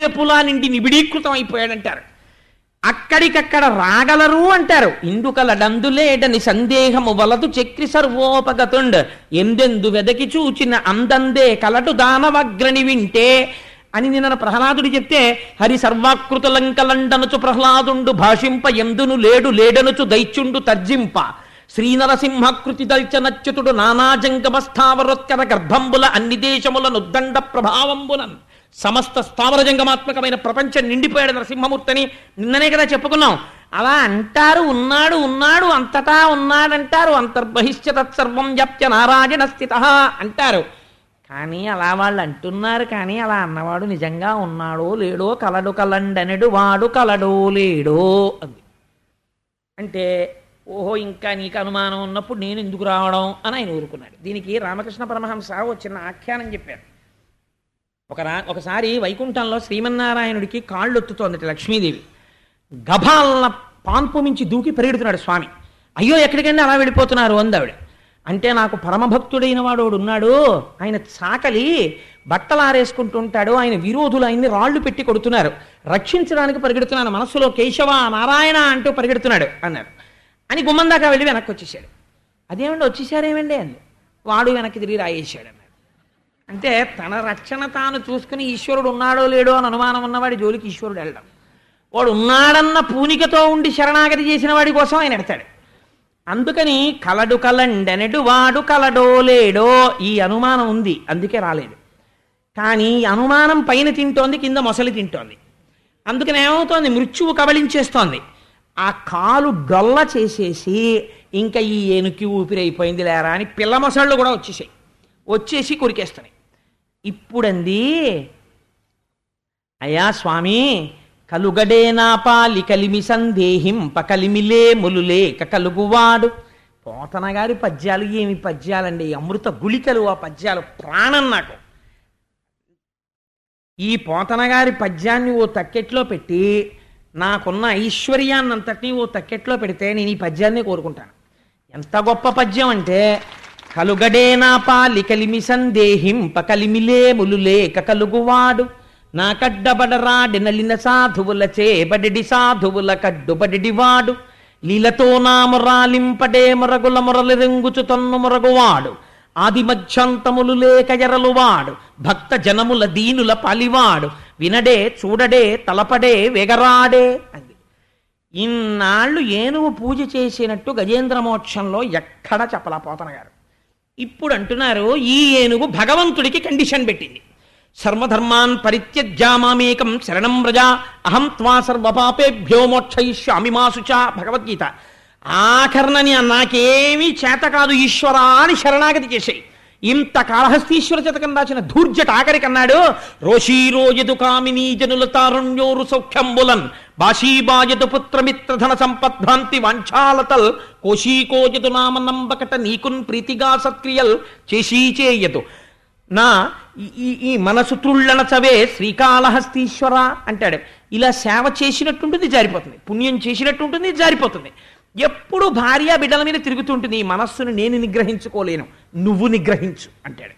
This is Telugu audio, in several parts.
పులా నిండి నిబిడీకృతం అయిపోయాడంటారు అక్కడికక్కడ రాగలరు అంటారు ఇందుకలడందులేడని సందేహము వలదు చక్రి సర్వోపగతుండ్ ఎందెందు వెదకి చూచిన అందందే కలటు దానవగ్రని వింటే అని నిన్న ప్రహ్లాదుడు చెప్తే హరి సర్వాకృతులంకలండనుచు ప్రహ్లాదుండు భాషింప ఎందును లేడు లేడనుచు దైత్యుండు తర్జింప శ్రీనరసింహకృతి దల్చనచ్యుతుడు నానాజంగమస్థావరోత్కర గర్భంబుల అన్ని దేశముల నుద్దండ ప్రభావంబునన్ సమస్త స్థావర జంగమాత్మకమైన ప్రపంచం నిండిపోయాడు నరసింహమూర్తిని నిన్ననే కదా చెప్పుకున్నాం అలా అంటారు ఉన్నాడు ఉన్నాడు అంతటా ఉన్నాడంటారు అంతర్బహిష్య తత్సర్వం వ్యాప్య నారాయణ స్థిత అంటారు కానీ అలా వాళ్ళు అంటున్నారు కానీ అలా అన్నవాడు నిజంగా ఉన్నాడో లేడో కలడు కలండనడు వాడు కలడో లేడో అంది అంటే ఓహో ఇంకా నీకు అనుమానం ఉన్నప్పుడు నేను ఎందుకు రావడం అని ఆయన ఊరుకున్నాడు దీనికి రామకృష్ణ పరమహంస ఓ చిన్న ఆఖ్యానం చెప్పారు ఒక రా ఒకసారి వైకుంఠంలో శ్రీమన్నారాయణుడికి కాళ్ళు ఒత్తుతోందట లక్ష్మీదేవి గభాలన పాన్పు మించి దూకి పరిగెడుతున్నాడు స్వామి అయ్యో ఎక్కడికండి అలా వెళ్ళిపోతున్నారు అందావిడ అంటే నాకు పరమభక్తుడైన వాడు ఒకడు ఉన్నాడు ఆయన చాకలి బట్టలు ఆరేసుకుంటుంటాడు ఆయన విరోధులు ఆయన్ని రాళ్లు పెట్టి కొడుతున్నారు రక్షించడానికి పరిగెడుతున్నాను మనస్సులో కేశవ నారాయణ అంటూ పరిగెడుతున్నాడు అన్నారు అని గుమ్మం దాకా వెళ్ళి వెనక్కి వచ్చేసాడు అదేమండి వచ్చేసారేమండి అంది వాడు వెనక్కి తిరిగి రాయేశాడు అన్నాడు అంటే తన రక్షణ తాను చూసుకుని ఈశ్వరుడు ఉన్నాడో లేడో అని అనుమానం ఉన్నవాడి జోలికి ఈశ్వరుడు వెళ్ళడం వాడు ఉన్నాడన్న పూనికతో ఉండి శరణాగతి చేసిన వాడి కోసం ఆయన ఎడతాడు అందుకని కలడు కలండెనడు వాడు కలడో లేడో ఈ అనుమానం ఉంది అందుకే రాలేదు కానీ ఈ అనుమానం పైన తింటోంది కింద మొసలి తింటోంది అందుకని ఏమవుతోంది మృత్యువు కబళించేస్తోంది ఆ కాలు డొల్ల చేసేసి ఇంకా ఈ ఏనుకి ఊపిరైపోయింది లేరా అని పిల్ల మొసళ్ళు కూడా వచ్చేసాయి వచ్చేసి కొరికేస్తున్నాయి ఇప్పుడంది అయ్యా స్వామి కలుగడే నా పాలి కలిమి సందేహింప కలిమిలే ములులేక కలుగువాడు పోతన గారి పద్యాలు ఏమి పద్యాలండి అమృత గుళికలు ఆ పద్యాలు ప్రాణం నాకు ఈ పోతన గారి పద్యాన్ని ఓ తక్కెట్లో పెట్టి నాకున్న ఐశ్వర్యాన్నంతటినీ ఓ తక్కెట్లో పెడితే నేను ఈ పద్యాన్ని కోరుకుంటాను ఎంత గొప్ప పద్యం అంటే కలుగడే నా పాలి కలిమి సందేహింప కలిమిలే ములులేక కలుగువాడు నా కడ్డబడరాడి నలిన సాధువుల చేబడి సాధువుల కడ్డుబడివాడు లీలతో నా మురాలింపడే మొరగుల మొరలు రెంగుచు తన్ను మొరగువాడు ఆది మధ్యంతములు లేక ఎరలువాడు భక్త జనముల దీనుల పాలివాడు వినడే చూడడే తలపడే వెగరాడే అంది ఇన్నాళ్ళు ఏనుగు పూజ చేసినట్టు గజేంద్ర మోక్షంలో ఎక్కడ చెప్పలా పోతన గారు ఇప్పుడు అంటున్నారు ఈ ఏనుగు భగవంతుడికి కండిషన్ పెట్టింది సర్వధర్మాన్ పరిత్యజ్యామామేకం శరణం వ్రజ అహం త్వా సర్వపాపేభ్యో మోక్షయిష్యామి మాసుచ భగవద్గీత ఆఖరణని నాకేమీ చేత కాదు ఈశ్వరా అని శరణాగతి చేసేయి ఇంత కాళహస్తీశ్వర శతకం రాసిన ధూర్జట ఆఖరికి అన్నాడు రోషీరోజదు కామినీ జనుల తారుణ్యోరు సౌఖ్యంబులన్ బాషీబాజతు పుత్రమిత్రధన సంపద్భ్రాంతి వాంఛాలతల్ కోశీకోజతు నామ నంబకట నీకున్ ప్రీతిగా సత్క్రియల్ చేసీ చేయదు నా ఈ- ఈ ఈ మనసు త్రుళ్ళన చవే శ్రీకాళహస్తీశ్వర అంటాడు ఇలా సేవ చేసినట్టుంటుంది జారిపోతుంది పుణ్యం చేసినట్టు ఉంటుంది జారిపోతుంది ఎప్పుడు భార్య బిడ్డల మీద తిరుగుతుంటుంది ఈ మనస్సును నేను నిగ్రహించుకోలేను నువ్వు నిగ్రహించు అంటాడు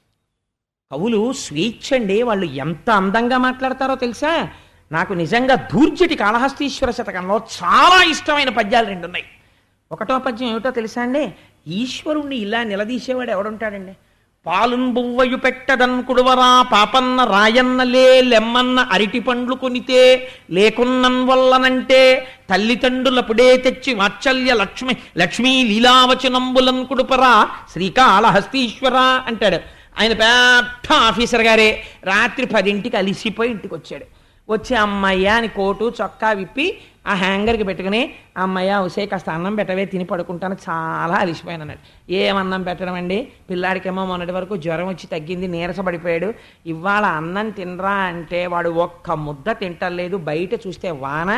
కవులు స్వేచ్ఛ అండి వాళ్ళు ఎంత అందంగా మాట్లాడతారో తెలుసా నాకు నిజంగా దూర్జటి కాళహస్తీశ్వర శతకంలో చాలా ఇష్టమైన పద్యాలు రెండు ఉన్నాయి ఒకటో పద్యం ఏమిటో తెలుసా అండి ఈశ్వరుణ్ణి ఇలా నిలదీసేవాడు ఎవడుంటాడండి పాలున్ బువ్వయు పెట్టదన్ కుడువరా పాపన్న రాయన్నలే లెమ్మన్న అరిటి పండ్లు కొనితే లేకున్నన్ వల్లనంటే తల్లిదండ్రులపుడే తెచ్చి వాత్సల్య లక్ష్మి లక్ష్మీ లీలావచనంబులన్ కుడుపరా శ్రీకాళహస్తీశ్వర అంటాడు ఆయన పెద్ద ఆఫీసర్ గారే రాత్రి పదింటికి అలిసిపోయి ఇంటికి వచ్చాడు వచ్చి అమ్మయ్య అని కోటు చొక్కా విప్పి ఆ హ్యాంగర్కి పెట్టుకుని అమ్మయ్య ఉసే కాస్త అన్నం పెట్టవే తిని పడుకుంటాను చాలా అలిసిపోయాను అన్నాడు ఏమన్నం పెట్టడం అండి పిల్లాడికేమో మొన్నటి వరకు జ్వరం వచ్చి తగ్గింది నీరసపడిపోయాడు ఇవాళ అన్నం తినరా అంటే వాడు ఒక్క ముద్ద తింటలేదు బయట చూస్తే వాన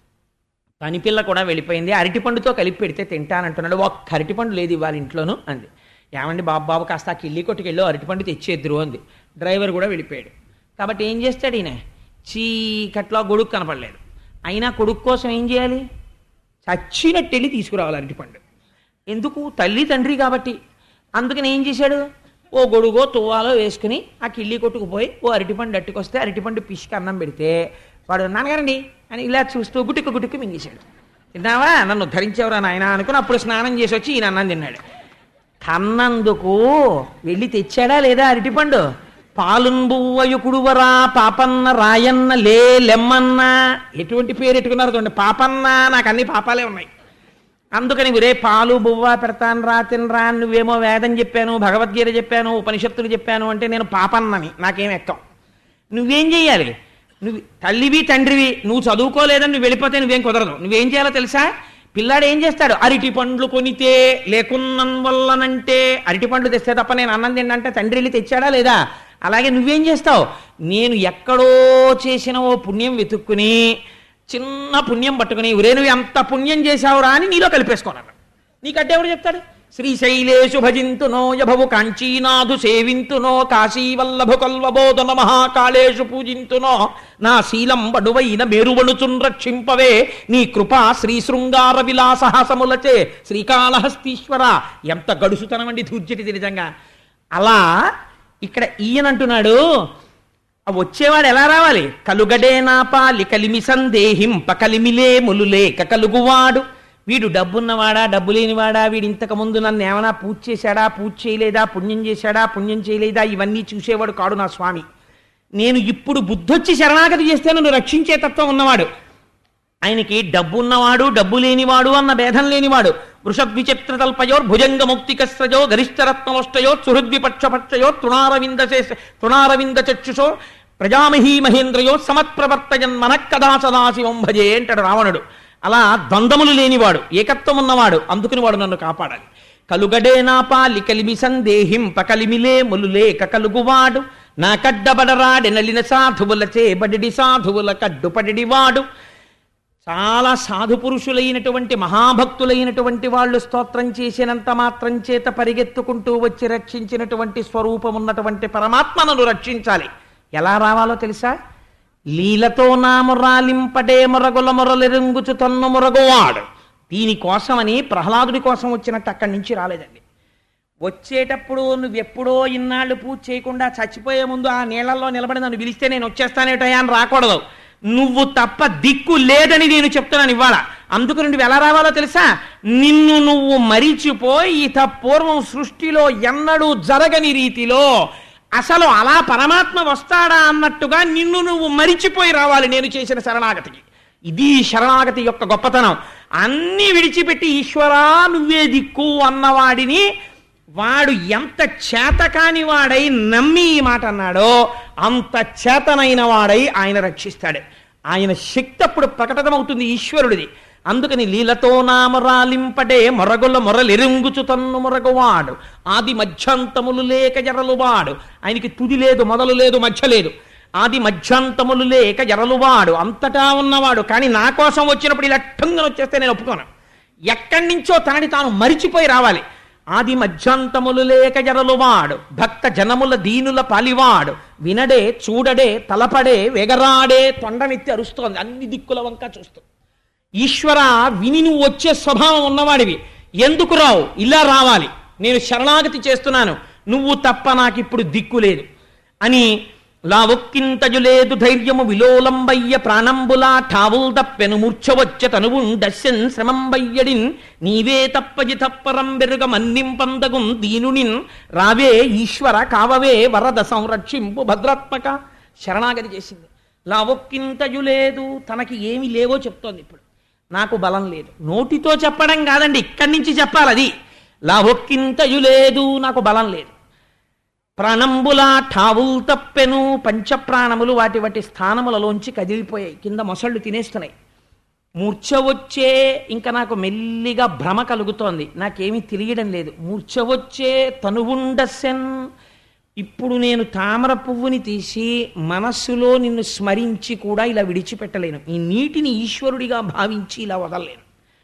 పనిపిల్ల కూడా వెళ్ళిపోయింది అరటిపండుతో కలిపి పెడితే తింటానంటున్నాడు ఒక్క అరటిపండు లేదు ఇవాళ ఇంట్లోనూ అంది ఏమండి బాబు బాబు కాస్త ఆ కిల్లి కొట్టుకెళ్ళు అరటిపండు తెచ్చేద్దరు అంది డ్రైవర్ కూడా వెళ్ళిపోయాడు కాబట్టి ఏం చేస్తాడు ఈయన చీకట్లో గొడుగు కనపడలేదు అయినా కొడుకు కోసం ఏం చేయాలి చచ్చినట్టు వెళ్ళి తీసుకురావాలి అరటిపండు ఎందుకు తల్లి తండ్రి కాబట్టి అందుకని ఏం చేశాడు ఓ గొడుగో తువ్వాలో వేసుకుని ఆ కిళ్ళి కొట్టుకుపోయి ఓ అరటిపండు అట్టుకొస్తే అరటిపండు పిసికి అన్నం పెడితే వాడు నాన్నగారండి అని ఇలా చూస్తూ గుటిక్కు గుటిక్కు మింగేశాడు తిన్నావా నన్ను ధరించేవరా నాయన అనుకుని అప్పుడు స్నానం చేసి వచ్చి ఈయన అన్నం తిన్నాడు కన్నందుకు వెళ్ళి తెచ్చాడా లేదా అరటిపండు పాలుంబువ్వయుకుడువరా పాపన్న రాయన్న లే లెమ్మన్న ఎటువంటి పేరు ఎట్టుకున్నారు చూడండి పాపన్న నాకు అన్ని పాపాలే ఉన్నాయి అందుకని రే పాలు బువ్వ పెడతాను రా తినరా నువ్వేమో వేదం చెప్పాను భగవద్గీత చెప్పాను ఉపనిషత్తులు చెప్పాను అంటే నేను పాపన్నని నాకేం ఎక్కం నువ్వేం చెయ్యాలి నువ్వు తల్లివి తండ్రివి నువ్వు చదువుకోలేదని నువ్వు వెళ్ళిపోతే నువ్వేం కుదరదు నువ్వేం చేయాలో తెలుసా పిల్లాడు ఏం చేస్తాడు అరటి పండ్లు కొనితే లేకున్నం వల్లనంటే అరటి పండ్లు తెస్తే తప్ప నేను అన్నం తిండంటే తండ్రి వెళ్ళి తెచ్చాడా లేదా అలాగే నువ్వేం చేస్తావు నేను ఎక్కడో చేసిన ఓ పుణ్యం వెతుక్కుని చిన్న పుణ్యం పట్టుకుని ఒరే నువ్వు ఎంత పుణ్యం చేశావురా అని నీలో కలిపేసుకోనన్నాడు నీకు అడ్డెవడు చెప్తాడు శ్రీశైలేషు భజింతునో యభవు కాంచీనాథు సేవింతునో కాశీవల్లభు కల్వబోధన మహాకాళేషు పూజింతునో నా శీలం బడువైన మేరువణుచున్ రక్షింపవే నీ కృప శ్రీ శృంగార విలాసహాసములచే శ్రీకాళహస్తీశ్వర ఎంత గడుసుతనమండి దూర్జటి నిజంగా అలా ఇక్కడ ఈయనంటున్నాడు ఆ వచ్చేవాడు ఎలా రావాలి కలుగడే నా పాలి కలిమి సందేహింప కలిమిలే ములులేక కలుగువాడు వీడు డబ్బున్నవాడా డబ్బు లేనివాడా వీడు ఇంతకు ముందు నన్ను ఏమైనా పూజ చేశాడా పూజ చేయలేదా పుణ్యం చేశాడా పుణ్యం చేయలేదా ఇవన్నీ చూసేవాడు కాడు నా స్వామి నేను ఇప్పుడు బుద్ధొచ్చి శరణాగతి చేస్తే నన్ను రక్షించే తత్వం ఉన్నవాడు ఆయనకి డబ్బు ఉన్నవాడు డబ్బు లేనివాడు అన్న భేదం లేనివాడు వృషద్విచిత్రతల్పయో భుజంగ ముక్తికస్రజో గరిష్టరత్నవష్టయో సుహృద్విపక్షపక్షయో తృణారవింద తృణారవింద చక్షుషో ప్రజామహీ మహేంద్రయో సమత్ప్రవర్తయన్ మనక్కదా సదాశివం భజే అంటాడు రావణుడు అలా ద్వంద్వములు లేనివాడు ఏకత్వం ఉన్నవాడు అందుకుని వాడు నన్ను కాపాడాలి కలుగడే నా పాలి కలిమి సందేహింప కలిమిలే ములులేక కలుగువాడు నా కడ్డబడరాడి నలిన సాధువులచే బడిడి సాధువుల కడ్డుపడివాడు చాలా సాధు పురుషులైనటువంటి మహాభక్తులైనటువంటి వాళ్ళు స్తోత్రం చేసినంత మాత్రం చేత పరిగెత్తుకుంటూ వచ్చి రక్షించినటువంటి స్వరూపం ఉన్నటువంటి పరమాత్మను రక్షించాలి ఎలా రావాలో తెలుసా లీలతో నా మురాలింపడే మొరగుల మొరలెరుంగుచు తన్ను మురగువాడు దీనికోసమని ప్రహ్లాదుడి కోసం వచ్చినట్టు అక్కడి నుంచి రాలేదండి వచ్చేటప్పుడు నువ్వెప్పుడో ఇన్నాళ్ళు పూజ చేయకుండా చచ్చిపోయే ముందు ఆ నీళ్ళల్లో నిలబడి నన్ను పిలిస్తే నేను వచ్చేస్తానేటయా అని రాకూడదు నువ్వు తప్ప దిక్కు లేదని నేను చెప్తున్నాను ఇవాళ అందుకు నువ్వు ఎలా రావాలో తెలుసా నిన్ను నువ్వు మరిచిపోయి ఇత పూర్వం సృష్టిలో ఎన్నడూ జరగని రీతిలో అసలు అలా పరమాత్మ వస్తాడా అన్నట్టుగా నిన్ను నువ్వు మరిచిపోయి రావాలి నేను చేసిన శరణాగతికి ఇది శరణాగతి యొక్క గొప్పతనం అన్నీ విడిచిపెట్టి ఈశ్వరా నువ్వే దిక్కు అన్నవాడిని వాడు ఎంత చేతకాని వాడై నమ్మి ఈ మాట అన్నాడో అంత చేతనైన వాడై ఆయన రక్షిస్తాడు ఆయన శక్తి అప్పుడు ప్రకటనమవుతుంది ఈశ్వరుడిది అందుకని లీలతో నామరాలింపడే మొరగుల మొరలెరుంగుచు తన్ను మొరగువాడు ఆది మధ్యంతములు లేక ఎరలువాడు ఆయనకి తుది లేదు మొదలు లేదు మధ్య లేదు ఆది మధ్యంతములు లేక ఎరలువాడు అంతటా ఉన్నవాడు కానీ నా కోసం వచ్చినప్పుడు ఇలా ఠంగున వచ్చేస్తే నేను ఒప్పుకోను ఎక్కడి నుంచో తనని తాను మరిచిపోయి రావాలి ఆది మధ్యంతములు లేక జరలువాడు భక్త జనముల దీనుల పాలివాడు వినడే చూడడే తలపడే వెగరాడే తొండనెత్తి అరుస్తోంది అన్ని దిక్కుల వంక చూస్తూ ఈశ్వర విని నువ్వు వచ్చే స్వభావం ఉన్నవాడివి ఎందుకు రావు ఇలా రావాలి నేను శరణాగతి చేస్తున్నాను నువ్వు తప్ప నాకిప్పుడు దిక్కు లేదు అని లావొక్కింతజు లేదు ధైర్యము విలోలంబయ్య ప్రాణంబులా ఠావుల్ తప్పెను మూర్ఛవచ్చ తనువుండస్యన్ శ్రమంబయ్యడిన్ నీవే తప్పజి తప్పరం బెరుగ మన్నింపందగుం దీనునిన్ రావే ఈశ్వర కావవే వరద సంరక్షింపు భద్రాత్మక శరణాగతి చేసింది లావొక్కింతజు లేదు తనకి ఏమి లేవో చెప్తోంది ఇప్పుడు నాకు బలం లేదు నోటితో చెప్పడం కాదండి ఇక్కడి నుంచి చెప్పాలి అది లావొక్కింతయు లేదు నాకు బలం లేదు ప్రాణంబులా ఠావుల్ తప్పెను పంచప్రాణములు వాటి వాటి స్థానములలోంచి కదిలిపోయాయి కింద మొసళ్ళు తినేస్తున్నాయి మూర్ఛ వచ్చే ఇంకా నాకు మెల్లిగా భ్రమ కలుగుతోంది నాకేమీ తెలియడం లేదు మూర్ఛ వచ్చే తనువుండసెన్ ఇప్పుడు నేను తామర పువ్వుని తీసి మనస్సులో నిన్ను స్మరించి కూడా ఇలా విడిచిపెట్టలేను ఈ నీటిని ఈశ్వరుడిగా భావించి ఇలా వదలలేను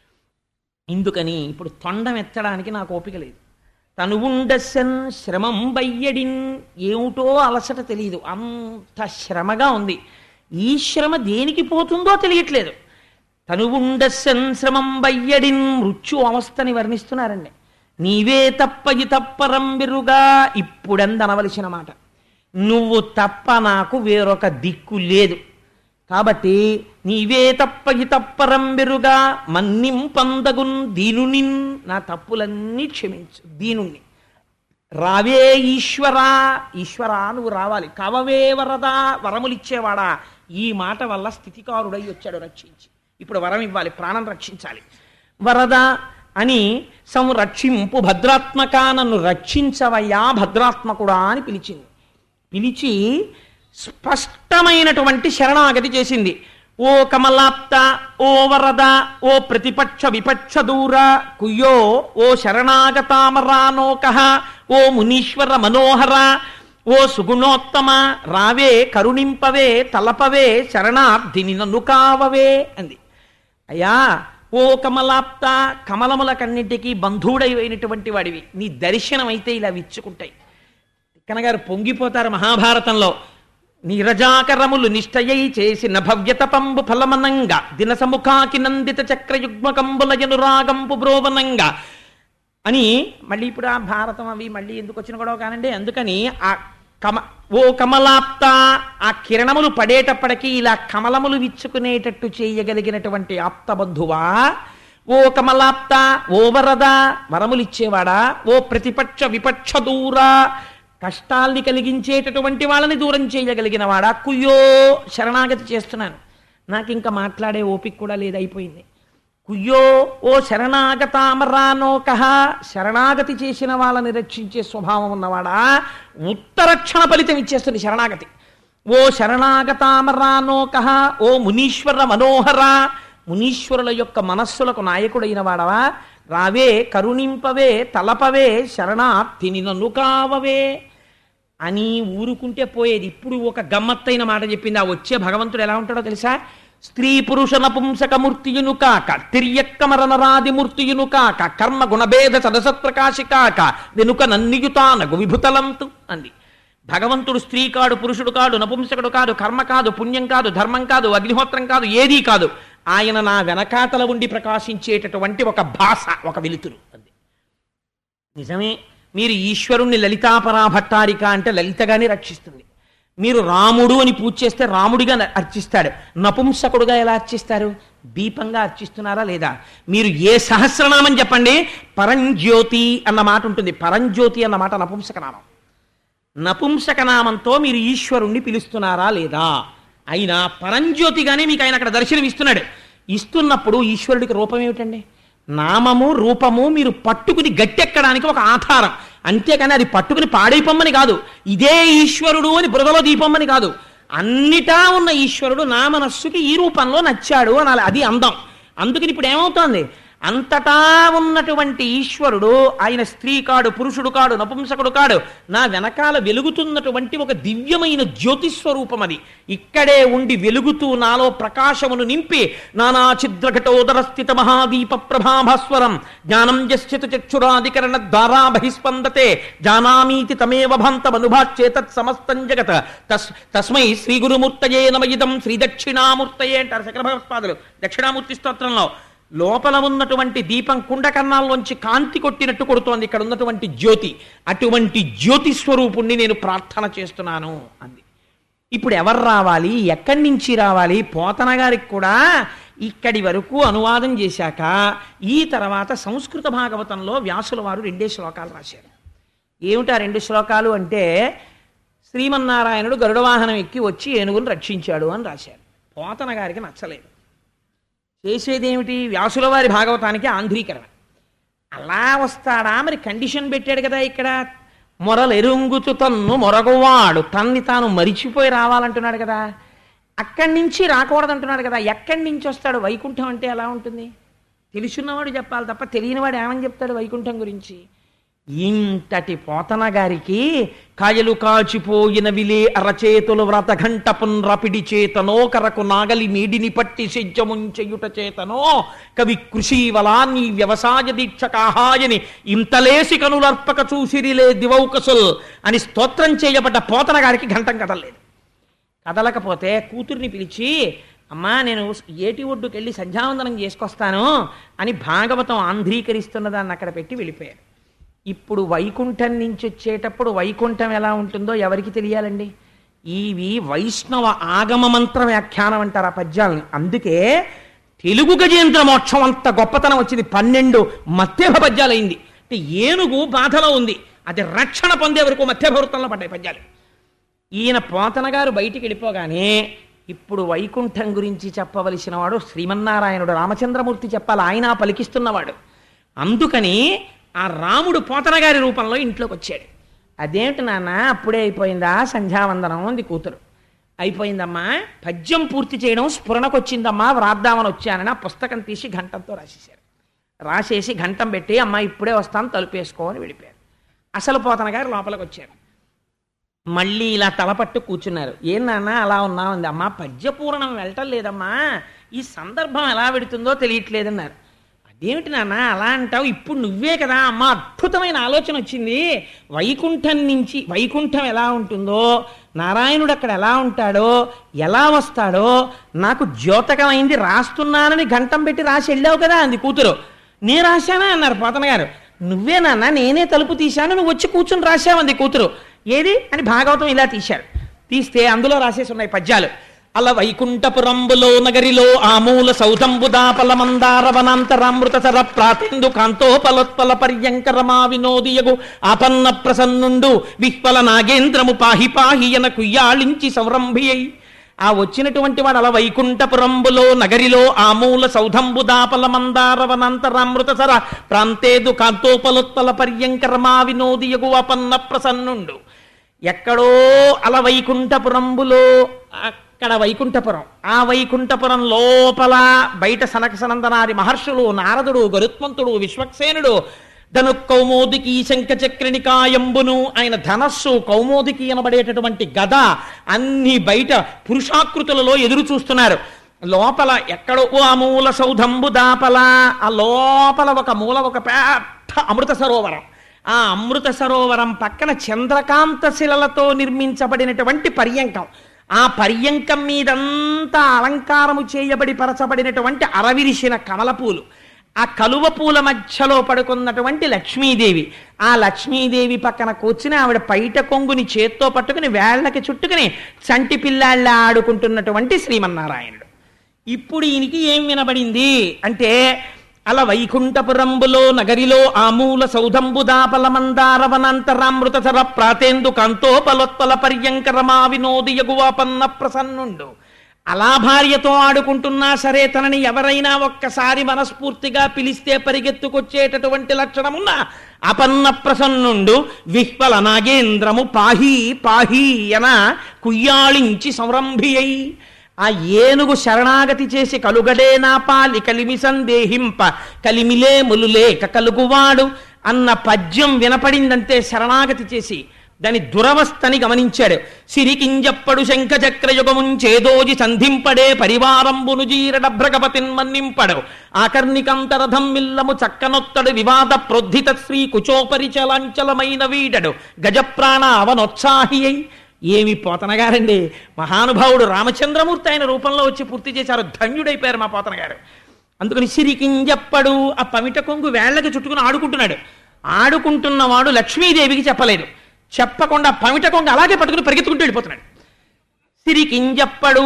ఇందుకని ఇప్పుడు తొండం ఎత్తడానికి నాకు ఓపిక లేదు తనువుండసన్ శ్రమం బయ్యడిన్ ఏమిటో అలసట తెలియదు అంత శ్రమగా ఉంది ఈ శ్రమ దేనికి పోతుందో తెలియట్లేదు తనువుండసన్ శ్రమం బయ్యడిన్ మృత్యు అవస్థని వర్ణిస్తున్నారండి నీవే తప్పయి తప్పరం బిరుగా ఇప్పుడెందనవలసిన మాట నువ్వు తప్ప నాకు వేరొక దిక్కు లేదు కాబట్టి నీవే తప్పయి తప్పరం బిరుగా మన్నిం పందగున్ దీనునిన్ నా తప్పులన్నీ క్షమించు దీనుణ్ణి రావే ఈశ్వరా ఈశ్వరా నువ్వు రావాలి కవవే వరదా వరములిచ్చేవాడా ఈ మాట వల్ల స్థితికారుడై వచ్చాడు రక్షించి ఇప్పుడు వరం ఇవ్వాలి ప్రాణం రక్షించాలి వరద అని సంరక్షింపు భద్రాత్మక నన్ను రక్షించవయ్యా భద్రాత్మకుడా అని పిలిచింది పిలిచి స్పష్టమైనటువంటి శరణాగతి చేసింది ఓ కమలాప్త ఓ వరద ఓ ప్రతిపక్ష విపక్ష దూర కుయ్యో ఓ శరణాగతామరానోక ఓ మునీశ్వర మనోహర ఓ సుగుణోత్తమ రావే కరుణింపవే తలపవే శరణార్థిని నన్ను కావవే అంది అయ్యా ఓ కమలాప్త కమలములకన్నిటికీ బంధువుడైనటువంటి వాడివి నీ దర్శనం అయితే ఇలా విచ్చుకుంటాయి తిక్కనగారు పొంగిపోతారు మహాభారతంలో నీరజాకరములు నిష్టయై చేసిన భవ్యతపంబు ఫలమనంగా దినసముఖాకి నందిత చక్రయుగ్మకంబుల జనురాగంపు బ్రోవనంగా అని మళ్ళీ ఇప్పుడు ఆ భారతం అవి మళ్ళీ ఎందుకు వచ్చిన గొడవ కానండి అందుకని ఆ కమ ఓ కమలాప్త ఆ కిరణములు పడేటప్పటికీ ఇలా కమలములు విచ్చుకునేటట్టు చేయగలిగినటువంటి ఆప్త బంధువా ఓ కమలాప్త ఓ వరద వరములిచ్చేవాడా ఓ ప్రతిపక్ష విపక్ష దూరా కష్టాల్ని కలిగించేటటువంటి వాళ్ళని దూరం చేయగలిగిన వాడా కుయ్యో శరణాగతి చేస్తున్నాను నాకు ఇంకా మాట్లాడే ఓపిక కూడా లేదు అయిపోయింది కుయ్యో ఓ శరణాగతామరానోక శరణాగతి చేసిన వాళ్ళని రక్షించే స్వభావం ఉన్నవాడా ఉత్తరక్షణ ఫలితం ఇచ్చేస్తుంది శరణాగతి ఓ శరణాగతామరానోక ఓ మునీశ్వర మనోహర మునీశ్వరుల యొక్క మనస్సులకు నాయకుడైన వాడవా రావే కరుణింపవే తలపవే శరణార్థిని నన్ను కావవే అని ఊరుకుంటే పోయేది ఇప్పుడు ఒక గమ్మత్తైన మాట చెప్పింది ఆ వచ్చే భగవంతుడు ఎలా ఉంటాడో తెలుసా స్త్రీ పురుష నపుంసక మూర్తియును కాక తిర్యక్కమరనరాది మూర్తియును కాక కర్మ గుణభేద సదసత్ప్రకాశి కాక వెనుక నన్నియుతానగు విభుతలంతు అంది భగవంతుడు స్త్రీ కాడు పురుషుడు కాడు నపుంసకుడు కాదు కర్మ కాదు పుణ్యం కాదు ధర్మం కాదు అగ్నిహోత్రం కాదు ఏదీ కాదు ఆయన నా వెనకాతల ఉండి ప్రకాశించేటటువంటి ఒక భాష ఒక వెలుతురు అంది నిజమే మీరు ఈశ్వరుణ్ణి లలితాపరా భట్టారిక అంటే లలితగానే రక్షిస్తుంది మీరు రాముడు అని పూజ చేస్తే రాముడిగా అర్చిస్తాడు నపుంసకుడుగా ఎలా అర్చిస్తారు దీపంగా అర్చిస్తున్నారా లేదా మీరు ఏ సహస్రనామం చెప్పండి పరంజ్యోతి అన్న మాట ఉంటుంది పరంజ్యోతి అన్న మాట నపుంసకనామం నపుంసకనామంతో మీరు ఈశ్వరుణ్ణి పిలుస్తున్నారా లేదా అయినా పరంజ్యోతిగానే మీకు ఆయన అక్కడ దర్శనం ఇస్తున్నాడు ఇస్తున్నప్పుడు ఈశ్వరుడికి రూపం ఏమిటండి నామము రూపము మీరు పట్టుకుని గట్టెక్కడానికి ఒక ఆధారం అంతేకాని అది పట్టుకుని పాడైపోమ్మని కాదు ఇదే ఈశ్వరుడు అని బురదలో దీపమ్మని కాదు అన్నిటా ఉన్న ఈశ్వరుడు నా మనస్సుకి ఈ రూపంలో నచ్చాడు అనాలి అది అందం అందుకని ఇప్పుడు ఏమవుతోంది అంతటా ఉన్నటువంటి ఈశ్వరుడు ఆయన స్త్రీ కాడు పురుషుడు కాడు నపుంసకుడు కాడు నా వెనకాల వెలుగుతున్నటువంటి ఒక దివ్యమైన జ్యోతిస్వరూపం అది ఇక్కడే ఉండి వెలుగుతూ నాలో ప్రకాశమును నింపి నానా ఛిద్రఘటోదర స్థిత మహాదీప ప్రభాభాస్వరం జ్ఞానం జశ్చిత చక్షురాధికరణ ద్వారా బహిస్పందతే జానామీతి తమేవ భాంతమనుభాచ్చేతత్ సమస్తం జగత తస్ తస్మై శ్రీ గురుమూర్తయే నమ ఇదం శ్రీ దక్షిణామూర్తయే అంటారు శంకర భగవత్పాదులు దక్షిణామూర్తి స్తోత్రంలో లోపల ఉన్నటువంటి దీపం కుండకన్నాల్లోంచి కాంతి కొట్టినట్టు కొడుతోంది ఇక్కడ ఉన్నటువంటి జ్యోతి అటువంటి జ్యోతి స్వరూపుణ్ణి నేను ప్రార్థన చేస్తున్నాను అంది ఇప్పుడు ఎవరు రావాలి ఎక్కడి నుంచి రావాలి పోతన గారికి కూడా ఇక్కడి వరకు అనువాదం చేశాక ఈ తర్వాత సంస్కృత భాగవతంలో వ్యాసుల వారు రెండే శ్లోకాలు రాశారు ఏమిటా రెండు శ్లోకాలు అంటే శ్రీమన్నారాయణుడు గరుడ వాహనం ఎక్కి వచ్చి ఏనుగును రక్షించాడు అని రాశారు పోతన గారికి నచ్చలేదు చేసేదేమిటి వ్యాసుల వారి భాగవతానికి ఆంధ్రీకరణ అలా వస్తాడా మరి కండిషన్ పెట్టాడు కదా ఇక్కడ మొరలు ఎరుంగుతు తన్ను మొరగువాడు తన్ని తాను మరిచిపోయి రావాలంటున్నాడు కదా అక్కడి నుంచి రాకూడదంటున్నాడు కదా ఎక్కడి నుంచి వస్తాడు వైకుంఠం అంటే ఎలా ఉంటుంది తెలుసున్నవాడు చెప్పాలి తప్ప తెలియనివాడు ఏమని చెప్తాడు వైకుంఠం గురించి ఇంతటి పోతన గారికి కాయలు కాచిపోయిన విలే అరచేతులు వ్రతఘంట పున్రపిడి చేతనో కరకు నాగలి నీడిని పట్టి సిజ్జముంచెయుట చేతనో కవి కృషివలా నీ వ్యవసాయ దీక్ష కాహాయని ఇంతలేసి కనులర్పక చూసిరిలే దివౌకసుల్ అని స్తోత్రం చేయబడ్డ పోతన గారికి ఘంటం కదలలేదు కదలకపోతే కూతుర్ని పిలిచి అమ్మా నేను ఏటి ఒడ్డుకి వెళ్ళి సంధ్యావందనం చేసుకొస్తాను అని భాగవతం ఆంధ్రీకరిస్తున్న దాన్ని అక్కడ పెట్టి వెళ్ళిపోయారు ఇప్పుడు వైకుంఠం నుంచి వచ్చేటప్పుడు వైకుంఠం ఎలా ఉంటుందో ఎవరికి తెలియాలండి ఇవి వైష్ణవ ఆగమ మంత్ర వ్యాఖ్యానం అంటారు ఆ పద్యాలని అందుకే తెలుగు గజేంద్ర మోక్షం అంత గొప్పతనం వచ్చింది పన్నెండు మధ్యభ పద్యాలైంది అంటే ఏనుగు బాధలో ఉంది అది రక్షణ పొందే వరకు మధ్యభవృత్తంలో పడ్డాయి పద్యాలు ఈయన పోతన గారు బయటికి వెళ్ళిపోగానే ఇప్పుడు వైకుంఠం గురించి చెప్పవలసిన వాడు శ్రీమన్నారాయణుడు రామచంద్రమూర్తి చెప్పాలి ఆయన పలికిస్తున్నవాడు అందుకని ఆ రాముడు పోతన గారి రూపంలో ఇంట్లోకి వచ్చాడు అదేమిటి నాన్న అప్పుడే అయిపోయిందా సంధ్యావందనం అంది కూతురు అయిపోయిందమ్మా పద్యం పూర్తి చేయడం స్ఫురణకొచ్చిందమ్మా వ్రాద్దామని వచ్చానని ఆ పుస్తకం తీసి ఘంటంతో రాసేశారు రాసేసి ఘంటం పెట్టి అమ్మా ఇప్పుడే వస్తాను తలుపేసుకో అని వెళ్ళిపోయారు అసలు పోతన గారు లోపలికి వచ్చారు మళ్ళీ ఇలా తలపట్టు కూర్చున్నారు ఏం నాన్న అలా ఉన్నామంది అమ్మా పద్యపూర్ణం వెళ్ళటం లేదమ్మా ఈ సందర్భం ఎలా పెడుతుందో తెలియట్లేదన్నారు అదేమిటి నాన్న అలా అంటావు ఇప్పుడు నువ్వే కదా అమ్మా అద్భుతమైన ఆలోచన వచ్చింది వైకుంఠం నుంచి వైకుంఠం ఎలా ఉంటుందో నారాయణుడు అక్కడ ఎలా ఉంటాడో ఎలా వస్తాడో నాకు ద్యోతకమైంది రాస్తున్నానని ఘంటం పెట్టి రాసి వెళ్ళావు కదా అంది కూతురు నే రాశానా అన్నారు పోతన గారు నువ్వే నాన్న నేనే తలుపు తీశాను నువ్వు వచ్చి కూర్చుని రాశావంది కూతురు ఏది అని భాగవతం ఇలా తీశారు తీస్తే అందులో రాసేసి ఉన్నాయి పద్యాలు అల వైకుంఠపురంబులో నగరిలో ఆమూల సౌధంబుదాపల మందార వనాంతరామృత సర ప్రాతిందు కాంతోపలోత్పల పర్యంకరమా వినోదియగు ఆపన్న ప్రసన్నుండు విహ్వల నాగేంద్రము పాహి పాహియన కుయ్యాళించి సంరంభియై ఆ వచ్చినటువంటి వాడు అలా వైకుంఠపురంబులో నగరిలో ఆమూల సౌధంబుదాపల మందార వనాంతరామృత సర ప్రాంతేదు కాంతోపలోత్పల పర్యంకరమా వినోదియగు ఆపన్న ప్రసన్నుండు ఎక్కడో అల వైకుంఠపురంబులో అక్కడ వైకుంఠపురం ఆ వైకుంఠపురం లోపల బయట సనక సనందనాది మహర్షులు నారదుడు గరుత్మంతుడు విశ్వక్సేనుడు ధను కౌమోదికి శంఖచక్రణికాయంబును ఆయన ధనస్సు కౌమోదికి అనబడేటటువంటి గద అన్ని బయట పురుషాకృతులలో ఎదురు చూస్తున్నారు లోపల ఎక్కడో ఆ మూల సౌధంబు దాపల ఆ లోపల ఒక మూల ఒక పెద్ద అమృత సరోవరం ఆ అమృత సరోవరం పక్కన చంద్రకాంత శిలలతో నిర్మించబడినటువంటి పర్యంకం ఆ పర్యంకం మీదంతా అలంకారము చేయబడి పరచబడినటువంటి అరవిరిసిన కమలపూలు ఆ కలువ పూల మధ్యలో పడుకున్నటువంటి లక్ష్మీదేవి ఆ లక్ష్మీదేవి పక్కన కూర్చుని ఆవిడ పైట కొంగుని చేత్తో పట్టుకుని వేళ్ళకి చుట్టుకుని చంటి పిల్లాళ్ళ ఆడుకుంటున్నటువంటి శ్రీమన్నారాయణుడు ఇప్పుడు ఈయనకి ఏం వినబడింది అంటే అల వైకుంఠపురంబులో నగరిలో ఆమూల సౌధంబుదాపల మందారవనంతరామృత సర ప్రాతేందు కాంతోపలోత్పల పర్యంకరమా వినోదియగువాపన్న ప్రసన్నుండు అలా భార్యతో ఆడుకుంటున్నా సరే తనని ఎవరైనా ఒక్కసారి మనస్ఫూర్తిగా పిలిస్తే పరిగెత్తుకొచ్చేటటువంటి లక్షణమున్న అపన్న ప్రసన్నుండు విహ్వల నాగేంద్రము పాహి పాహి అన కుయ్యాళించి సంరంభి అయి ఆ ఏనుగు శరణాగతి చేసి కలుగడే నా పాలి కలిమి సందేహింప కలిమిలే ములులేక కలుగువాడు అన్న పద్యం వినపడిందంతే శరణాగతి చేసి దాని దురవస్థని గమనించాడు సిరికింజప్పడు శంఖచక్రయుగముంచేదోజి సంధింపడే పరివారంబును జీరడభ్రగపతిన్ మన్నింపడు ఆకర్ణికంతరథం మిల్లము చక్కనొత్తడు వివాద ప్రోద్ధిత శ్రీ కుచోపరిచలాంచలమైన వీడడు గజప్రాణ అవనోత్సాహి అయి ఏమి పోతనగారండి మహానుభావుడు రామచంద్రమూర్తి ఆయన రూపంలో వచ్చి పూర్తి చేశారు ధన్యుడైపోయారు మా పోతన గారు అందుకని సిరికింజప్పడు ఆ పమిట కొంగు వేళ్ళకి చుట్టుకుని ఆడుకుంటున్నాడు ఆడుకుంటున్నవాడు లక్ష్మీదేవికి చెప్పలేదు చెప్పకుండా పమిట కొంగు అలాగే పట్టుకుని పరిగెత్తుకుంటూ వెళ్ళిపోతున్నాడు సిరికింజప్పడు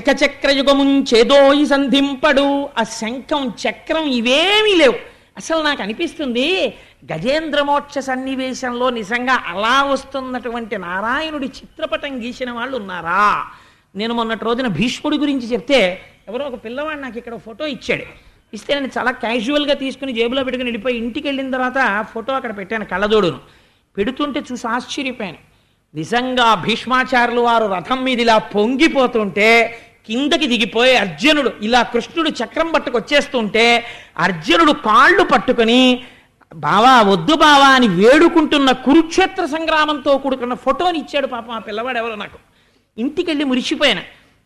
శంఖచక్రయుగముంచేదోయి సంధింపడు ఆ శంఖం చక్రం ఇవేమీ లేవు అసలు నాకు అనిపిస్తుంది గజేంద్రమోక్ష సన్నివేశంలో నిజంగా అలా వస్తున్నటువంటి నారాయణుడి చిత్రపటం గీసిన వాళ్ళు ఉన్నారా నేను మొన్నటి రోజున భీష్ముడి గురించి చెప్తే ఎవరో ఒక పిల్లవాడు నాకు ఇక్కడ ఫోటో ఇచ్చాడు ఇస్తే నేను చాలా క్యాజువల్గా తీసుకుని జేబులో పెట్టుకుని వెళ్ళిపోయి ఇంటికి వెళ్ళిన తర్వాత ఫోటో అక్కడ పెట్టాను కళ్ళజోడును పెడుతుంటే చూసి ఆశ్చర్యపోయాను నిజంగా భీష్మాచార్యులు వారు రథం మీద ఇలా పొంగిపోతుంటే కిందకి దిగిపోయి అర్జునుడు ఇలా కృష్ణుడు చక్రం పట్టుకు వచ్చేస్తుంటే అర్జునుడు కాళ్ళు పట్టుకొని బావా వద్దు బావా అని వేడుకుంటున్న కురుక్షేత్ర సంగ్రామంతో కూడుకున్న ఫోటోని ఇచ్చాడు పాపం ఆ పిల్లవాడు ఎవరో నాకు ఇంటికి వెళ్ళి మురిసిపోయాను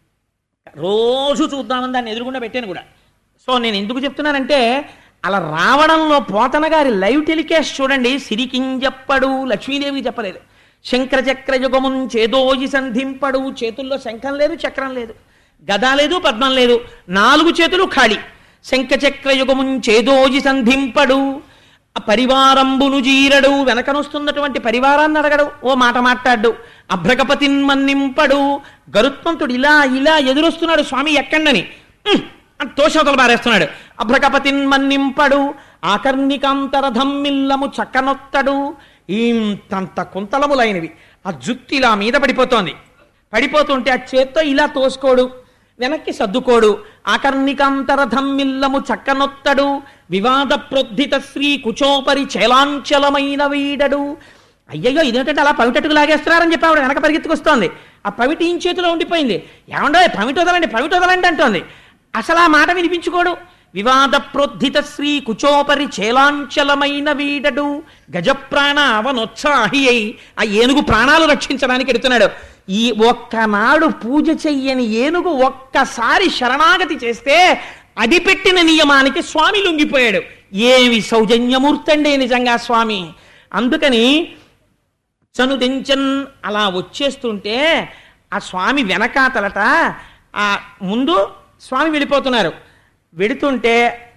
రోజు చూద్దామని దాన్ని ఎదురుగుండా పెట్టాను కూడా సో నేను ఎందుకు చెప్తున్నానంటే అలా రావడంలో పోతన గారి లైవ్ టెలికాస్ట్ చూడండి సిరికింజప్పడు లక్ష్మీదేవికి చెప్పలేదు శంకరచక్ర యుగమున్ చేదోజి సంధింపడు చేతుల్లో శంఖం లేదు చక్రం లేదు గద లేదు పద్మం లేదు నాలుగు చేతులు ఖాళీ శంఖచక్ర యుగమున్ చేదోజి సంధింపడు ఆ పరివారంబును జీరడు వెనకనొస్తున్నటువంటి పరివారాన్ని అడగడు ఓ మాట మాట్లాడు అభ్రగపతిన్ మన్నింపడు గరుత్మంతుడు ఇలా ఇలా ఎదురొస్తున్నాడు స్వామి ఎక్కండని ఉహ్! అని తోషవతలు పారేస్తున్నాడు అభ్రగపతిన్ మన్నింపడు ఆకర్ణికాంతరథం మిల్లము చక్కనొత్తడు ఇంతంత కుంతలములైనవి ఆ జుత్తు ఇలా మీద పడిపోతోంది పడిపోతుంటే ఆ చేత్తో ఇలా తోసుకోడు వెనక్కి సర్దుకోడు ఆకర్ణికాంతరథం మిల్లము చక్కనొత్తడు వివాద ప్రొద్ధిత శ్రీ కుచోపరి చేలాంచలమైన వీడడు అయ్యయ్యో ఇదేంటంటే అలా పవిటట్టుకు లాగేస్తున్నారని చెప్పి ఆవిడ వెనక పరిగెత్తుకొస్తోంది ఆ పవిటి ఈ చేతిలో ఉండిపోయింది ఏమండో పవిట వదలండి పవిట వదలండి అంటోంది అసలు ఆ మాట వినిపించుకోడు వివాద ప్రోద్ధిత శ్రీ కుచోపరి చేలాంచలమైన వీడడు గజప్రాణ అవనొత్సాహి అయి ఆ ఏనుగు ప్రాణాలు రక్షించడానికి ఎడుతున్నాడు ఈ ఒక్కనాడు పూజ చెయ్యని ఏనుగు ఒక్కసారి శరణాగతి చేస్తే అది పెట్టిన నియమానికి స్వామి లొంగిపోయాడు ఏమి సౌజన్యమూర్తండే నిజంగా స్వామి అందుకని చనుదించన్ అలా వచ్చేస్తుంటే ఆ స్వామి వెనకాతలట ఆ ముందు స్వామి వెళ్ళిపోతున్నారు వెడుతుంటే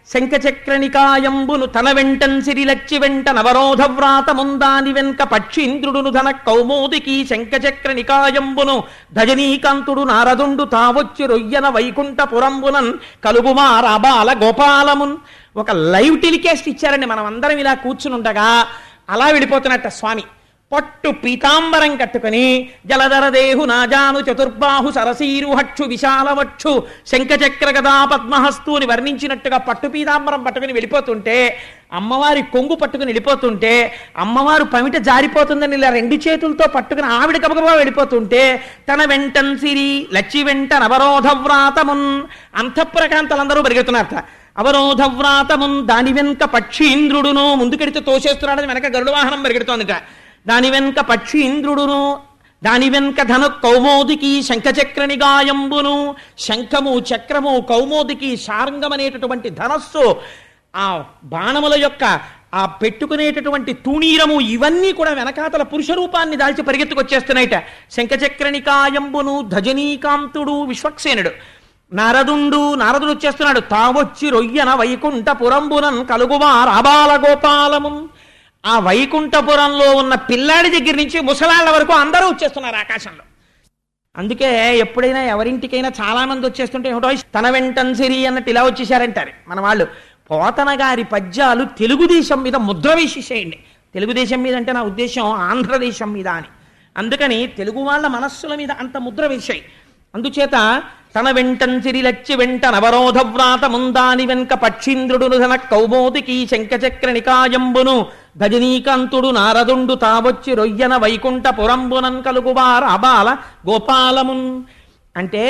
శంఖచక్రనికాయంబును తన వెంటన్ సిరిలచ్చి వెంట నవరోధ వ్రాత ముందాని వెనక పక్షీంద్రుడును ధన కౌమోదికి శంఖచక్రనికాయంబును ధజనీకాంతుడు నారదుండు తావొచ్చి రొయ్యన వైకుంఠ పురంబునన్ కలుగుమారాబాల గోపాలమున్ ఒక లైవ్ టెలికాస్ట్ ఇచ్చారండి మనం అందరం ఇలా కూర్చుని ఉండగా అలా వెళ్ళిపోతున్నట్ట స్వామి పట్టు పీతాంబరం కట్టుకుని జలధర దేహు నాజాను చతుర్బాహు సరసీరు హక్షు విశాలవక్షు శంఖచక్ర గదా పద్మహస్తుని వర్ణించినట్టుగా పట్టు పీతాంబరం పట్టుకుని వెళ్ళిపోతుంటే అమ్మవారి కొంగు పట్టుకుని వెళ్ళిపోతుంటే అమ్మవారు పమిట జారిపోతుందని ఇలా రెండు చేతులతో పట్టుకుని ఆవిడ గబగబా వెళ్ళిపోతుంటే తన వెంటన్ సిరి లచ్చి వెంట నవరోధ వ్రాతమున్ అంతఃప్రకాంతలందరూ పరిగెడుతున్నారట అవరోధ వ్రాతమున్ దాని వెనుక పక్షీంద్రుడును ముందుకెడితే తోసేస్తున్నాడని వెనక గరుడు వాహనం పరిగెడుతోందిట దాని వెనుక పక్షి ఇంద్రుడును దాని వెనుక ధను కౌమోదికి శంఖచక్ర నిగాయంబును శంఖము చక్రము కౌమోదికి శారంగం అనేటటువంటి ధనస్సు ఆ బాణముల యొక్క ఆ పెట్టుకునేటటువంటి తూణీరము ఇవన్నీ కూడా వెనకాతల పురుష రూపాన్ని దాల్చి పరిగెత్తుకొచ్చేస్తున్నాయిట శంఖచక్ర నికాయంబును ధజనీకాంతుడు విశ్వక్సేనుడు నారదుండు నారదుడు వచ్చేస్తున్నాడు తావొచ్చి రొయ్యన వైకుంఠ పురంబునన్ కలుగువా రాబాల గోపాలము ఆ వైకుంఠపురంలో ఉన్న పిల్లాడి దగ్గర నుంచి ముసలాళ్ళ వరకు అందరూ వచ్చేస్తున్నారు ఆకాశంలో అందుకే ఎప్పుడైనా ఎవరింటికైనా చాలా మంది వచ్చేస్తుంటే ఏమిటో తన వెంటన్ సిరి అన్నట్టు ఇలా వచ్చేసారంటారు మన వాళ్ళు పోతన గారి పద్యాలు తెలుగుదేశం మీద ముద్ర వేసేసేయండి తెలుగుదేశం మీద అంటే నా ఉద్దేశం ఆంధ్రదేశం మీద అని అందుకని తెలుగు వాళ్ళ మనస్సుల మీద అంత ముద్ర వేశాయి అందుచేత తన వెంటన్ సిరిలచ్చి వెంట నవరోధ వ్రాత ముందాని వెనక పక్షీంద్రుడును ధన కౌమోదికి శంఖచక్ర నికాయంబును గజనీకాంతుడు నారదుండు తావొచ్చి రొయ్యన వైకుంఠ పురంబునన్ కలుగువార అబాల గోపాలమున్ అంటే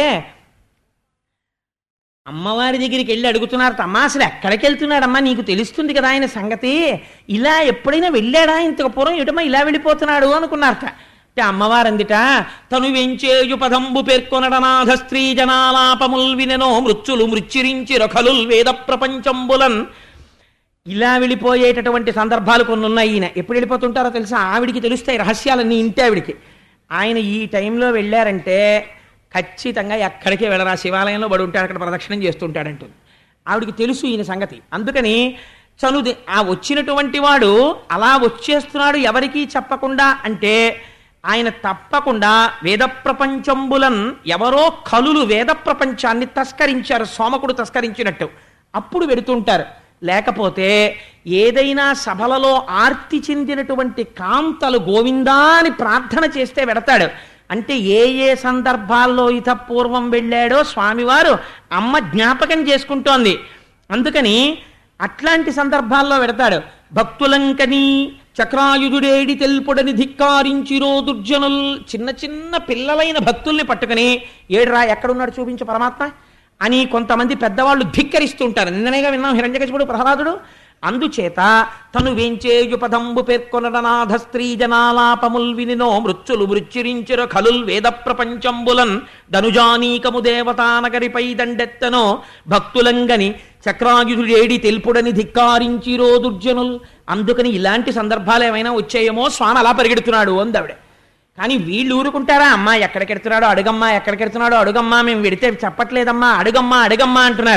అమ్మవారి దగ్గరికి వెళ్ళి అడుగుతున్నారు అమ్మా అసలు ఎక్కడికి వెళ్తున్నాడమ్మా నీకు తెలుస్తుంది కదా ఆయన సంగతి ఇలా ఎప్పుడైనా వెళ్ళాడా ఇంతకు పూర్వం ఎటుమా ఇలా వెళ్ళిపోతున్నాడు అనుకున్నారట అంటే అమ్మవారు అందిట తను వెంచేయు పదంబు పేర్కొనడనాథ స్త్రీ జనాలాపముల్ వినెనో మృత్యులు మృత్యురించి రఖలుల్ వేద ప్రపంచంబులన్ ఇలా వెళ్ళిపోయేటటువంటి సందర్భాలు కొన్ని ఉన్నాయి ఈయన ఎప్పుడు వెళ్ళిపోతుంటారో తెలుసా ఆవిడికి తెలుస్తాయి రహస్యాలన్నీ ఇంటి ఆవిడికి ఆయన ఈ టైంలో వెళ్ళారంటే ఖచ్చితంగా ఎక్కడికి వెళ్ళరా శివాలయంలో పడి ఉంటాడు అక్కడ ప్రదక్షిణం చేస్తుంటాడంటుంది ఆవిడికి తెలుసు ఈయన సంగతి అందుకని చనుది ఆ వచ్చినటువంటి వాడు అలా వచ్చేస్తున్నాడు ఎవరికీ చెప్పకుండా అంటే ఆయన తప్పకుండా వేద ప్రపంచంబులన్ ఎవరో కలులు వేద ప్రపంచాన్ని తస్కరించారు సోమకుడు తస్కరించినట్టు అప్పుడు వెడుతుంటారు లేకపోతే ఏదైనా సభలలో ఆర్తి చెందినటువంటి కాంతలు గోవిందా అని ప్రార్థన చేస్తే వెడతాడు అంటే ఏ ఏ సందర్భాల్లో ఇత పూర్వం వెళ్ళాడో స్వామివారు అమ్మ జ్ఞాపకం చేసుకుంటోంది అందుకని అట్లాంటి సందర్భాల్లో వెడతాడు భక్తులంకని చక్రాయుధుడేడి తెల్పుడని ధిక్కారించిరో దుర్జనుల్ చిన్న చిన్న పిల్లలైన భక్తుల్ని పట్టుకుని ఏడ్రా ఎక్కడున్నాడు చూపించు పరమాత్మ అని కొంతమంది పెద్దవాళ్ళు ధిక్కరిస్తుంటారు నిన్ననేగా విన్నాం హిరణ్యకశిపుడు ప్రహ్లాదుడు అందుచేత తను వేంచేయు పదంబు పేర్కొనడనాథ స్త్రీ జనాలాపముల్ వినినో మృత్యులు మృత్యురించిర ఖలుల్ వేద ప్రపంచంబులన్ ధనుజానీకము దేవతానగరిపై దండెత్తనో భక్తులంగని చక్రాయుధుడేడి తెలుపుడని ధిక్కారించిరో దుర్జనుల్ అందుకని ఇలాంటి సందర్భాలు ఏమైనా వచ్చాయేమో స్వామి అలా పరిగెడుతున్నాడు అందావిడ కానీ వీళ్ళు ఊరుకుంటారా అమ్మా ఎక్కడికెడుతున్నాడో అడుగమ్మా ఎక్కడికెడుతున్నాడో అడుగమ్మా మేము వెడితే చెప్పట్లేదమ్మా అడుగమ్మా అడుగమ్మా అంటున్నారు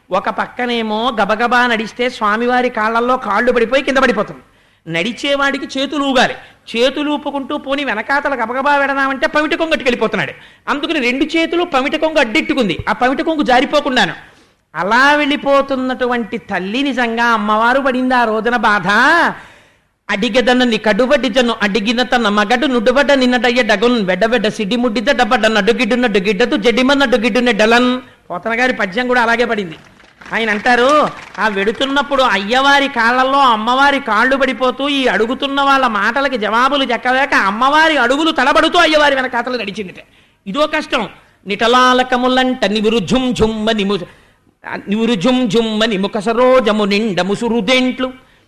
ఒక పక్కనేమో గబగబా నడిస్తే స్వామివారి కాళ్ళల్లో కాళ్ళు పడిపోయి కింద పడిపోతుంది నడిచేవాడికి చేతులు ఊగాలి చేతులు ఊపుకుంటూ పోని వెనకాతల గబగబా వెడదామంటే పమిట కొంగట్టుకు వెళ్ళిపోతున్నాడు అందుకని రెండు చేతులు పమిట కొంగు అడ్డెట్టుకుంది ఆ పమిట కొంగు జారిపోకుండాను అలా వెళ్ళిపోతున్నటువంటి తల్లి నిజంగా అమ్మవారు పడింది ఆ రోజున బాధ అడిగదన్నని కడుబడ్డి జన్ను అడిగిన తన మగడు నుడుబడ్డ నిన్నడయ్య డగున్ బెడ్డబెడ్డ సిడ్డి ముడ్డిద్ద డబ్బడ్డ నడ్డుగిడ్డు నడ్డు గిడ్డదు జడ్డిమ నడ్డు గిడ్డునే డలన్ పోతన గారి పద్యం కూడా అలాగే పడింది ఆయన అంటారు ఆ వెడుతున్నప్పుడు అయ్యవారి కాళ్ళల్లో అమ్మవారి కాళ్ళు పడిపోతూ ఈ అడుగుతున్న వాళ్ళ మాటలకి జవాబులు చెక్కలేక అమ్మవారి అడుగులు తడబడుతూ అయ్యవారి వెనకాతలు నడిచిందిట ఇదో కష్టం నిటలాలకములంట నివురు ఝుమ్ ఝుమ్మ నిము నివురు ఝుమ్ ఝుమ్మ నిముక సరోజము నిండ ముసురుదెంట్లు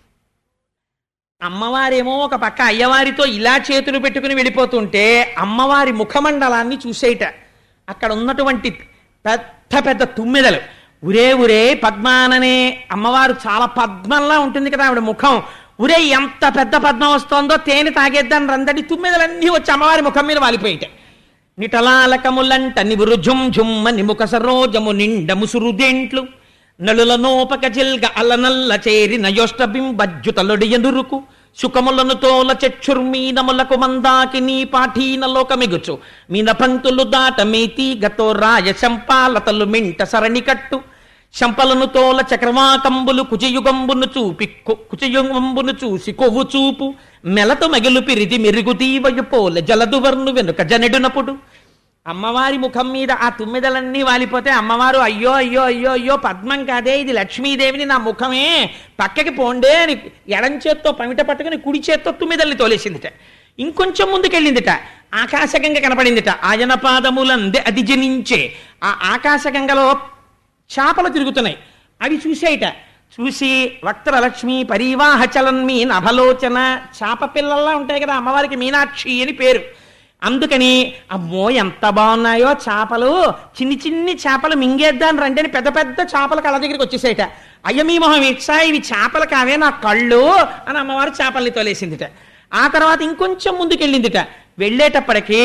అమ్మవారేమో ఒక పక్క అయ్యవారితో ఇలా చేతులు పెట్టుకుని వెళ్ళిపోతుంటే అమ్మవారి ముఖమండలాన్ని చూసేయట అక్కడ ఉన్నటువంటి పెద్ద పెద్ద తుమ్మెదలు ఉరే ఉరే పద్మాననే అమ్మవారు చాలా పద్మంలా ఉంటుంది కదా ఆవిడ ముఖం ఉరే ఎంత పెద్ద పద్మం వస్తోందో తేనె తాగేద్దాన్ని రందడి తుమ్మెదలన్నీ వచ్చి అమ్మవారి ముఖం మీద వాలిపోయిట నిటలాలకములంట నివురు ఝుమ్ ఝుమ్మ నిముక సరోజము నిండ ముసురుదెంట్లు నలులనోపక జిల్గ అలనల్ల చేరి నయోష్టబింబజ్జుతలుడి ఎదురుకు సుఖములను తోల చక్షుర్మీనములకు మందాకిని పాఠీన లోకమిగుచు మీన పంక్తులు దాట మేతి గతో రాయ శంపాలతలు మింట సరణి కట్టు శంపలను తోల చక్రవాకంబులు కుచయుగంబును చూపి కొ- కుచయుగంబును చూసి కొవ్వు చూపు మెలత మగిలు పిరిది మెరుగు తీవయు పోల జలదువర్ను వెనుక జనెడునప్పుడు అమ్మవారి ముఖం మీద ఆ తుమ్మిదలన్నీ వాలిపోతే అమ్మవారు అయ్యో అయ్యో అయ్యో అయ్యో పద్మం కాదే ఇది లక్ష్మీదేవిని నా ముఖమే పక్కకి పోండే అని ఎడం చేత్తో పమిట పట్టుకుని కుడి చేత్తో తుమ్మిదల్ని తోలేసిందిట ఇంకొంచెం ముందుకెళ్ళిందిట ఆకాశగంగ కనపడిందిట ఆయన పాదములందే అది జనించే ఆ ఆకాశగంగలో చేపలు తిరుగుతున్నాయి అవి చూసేయట చూసి వక్రలక్ష్మి పరివాహ చలన్మి నభలోచన చేప పిల్లల్లా ఉంటాయి కదా అమ్మవారికి మీనాక్షి అని పేరు అందుకని అమ్మో ఎంత బాగున్నాయో చేపలు చిన్ని చిన్ని చేపలు మింగేద్దాని రండి పెద్ద పెద్ద చేపల కళ్ళ దగ్గరికి వచ్చేసేట అయ్యమీ మొహం ఇచ్చా ఇవి చేపలు కావే నా కళ్ళు అని అమ్మవారు చేపల్ని తోలేసిందిట ఆ తర్వాత ఇంకొంచెం ముందుకెళ్ళిందిట వెళ్ళేటప్పటికి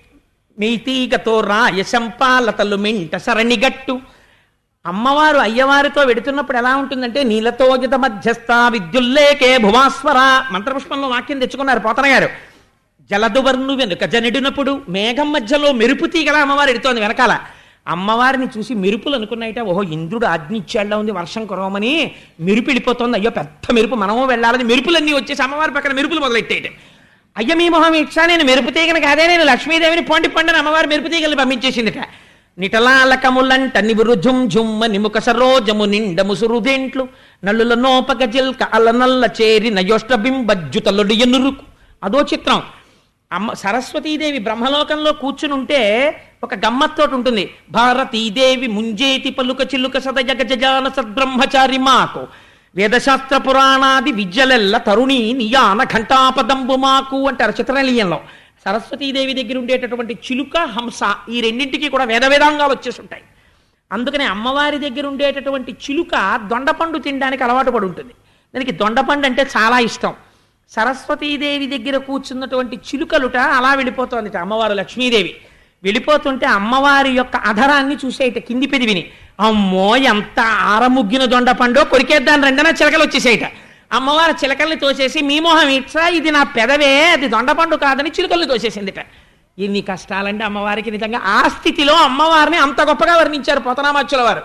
మీతీగతో రాయశంపాలతలు మింట సరణిగట్టు అమ్మవారు అయ్యవారితో వెడుతున్నప్పుడు ఎలా ఉంటుందంటే నీలతోజిత మధ్యస్థ విద్యుల్లేకే భువాస్వర మంత్రపుష్పంలో వాక్యం తెచ్చుకున్నారు పోతన గారు జలదువర్ను వెనుక జనడినప్పుడు మేఘం మధ్యలో మెరుపు తీగల అమ్మవారు ఎడుతోంది వెనకాల అమ్మవారిని చూసి మెరుపులు అనుకున్నాయిట ఓహో ఇంద్రుడు ఆజ్ఞిచ్చాడులా ఉంది వర్షం కురవమని మెరుపు వెళ్ళిపోతుంది అయ్యో పెద్ద మెరుపు మనము వెళ్ళాలని మెరుపులన్నీ వచ్చేసి అమ్మవారి పక్కన మెరుపులు మొదలెట్టేయట అయ్య మీ మొహం ఇచ్చా నేను మెరుపు తీగను కాదే నేను లక్ష్మీదేవిని పొండి పండని అమ్మవారి మెరుపు తీగలు పంపించేసిందిట నిటలాలకములంట నివురు ఝుమ్ ఝుమ్మ నిముక సరోజము నిండ ముసురుదెంట్లు నల్లుల నోపక జిల్క అలనల్ల చేరి నయోష్టబింబజ్జుతలుడి ఎనురుకు అదో చిత్రం అమ్మ సరస్వతీదేవి బ్రహ్మలోకంలో కూర్చుని ఉంటే ఒక గమ్మత్తోటి ఉంటుంది భారతీదేవి ముంజేతి పలుక చిలుక సద జగజాన సద్బ్రహ్మచారి మాకు వేదశాస్త్ర పురాణాది విద్యలెల్ల తరుణి నియాన ఘంటాపదంబు మాకు అంటారు చిత్రలీయంలో సరస్వతీదేవి దగ్గర ఉండేటటువంటి చిలుక హంస ఈ రెండింటికి కూడా వేద వేదాంగాలు వచ్చేసి ఉంటాయి అందుకని అమ్మవారి దగ్గర ఉండేటటువంటి చిలుక దొండపండు తినడానికి అలవాటు పడి ఉంటుంది దానికి దొండపండు అంటే చాలా ఇష్టం సరస్వతీదేవి దగ్గర కూర్చున్నటువంటి చిలుకలుట అలా వెళ్ళిపోతోందిట అమ్మవారు లక్ష్మీదేవి వెళ్ళిపోతుంటే అమ్మవారి యొక్క అధరాన్ని చూసేయట కింది పెదివిని అమ్మో ఎంత ఆరముగ్గిన దొండపండో కొరికేద్దాని రెండన చిలకలు వచ్చేసేయట అమ్మవారు చిలకల్ని తోసేసి మీ మొహం ఇట్లా ఇది నా పెదవే అది దొండపండు కాదని చిలుకల్ని తోసేసిందిట ఎన్ని కష్టాలంటే అమ్మవారికి నిజంగా ఆ స్థితిలో అమ్మవారిని అంత గొప్పగా వర్ణించారు పోతనామాచుల వారు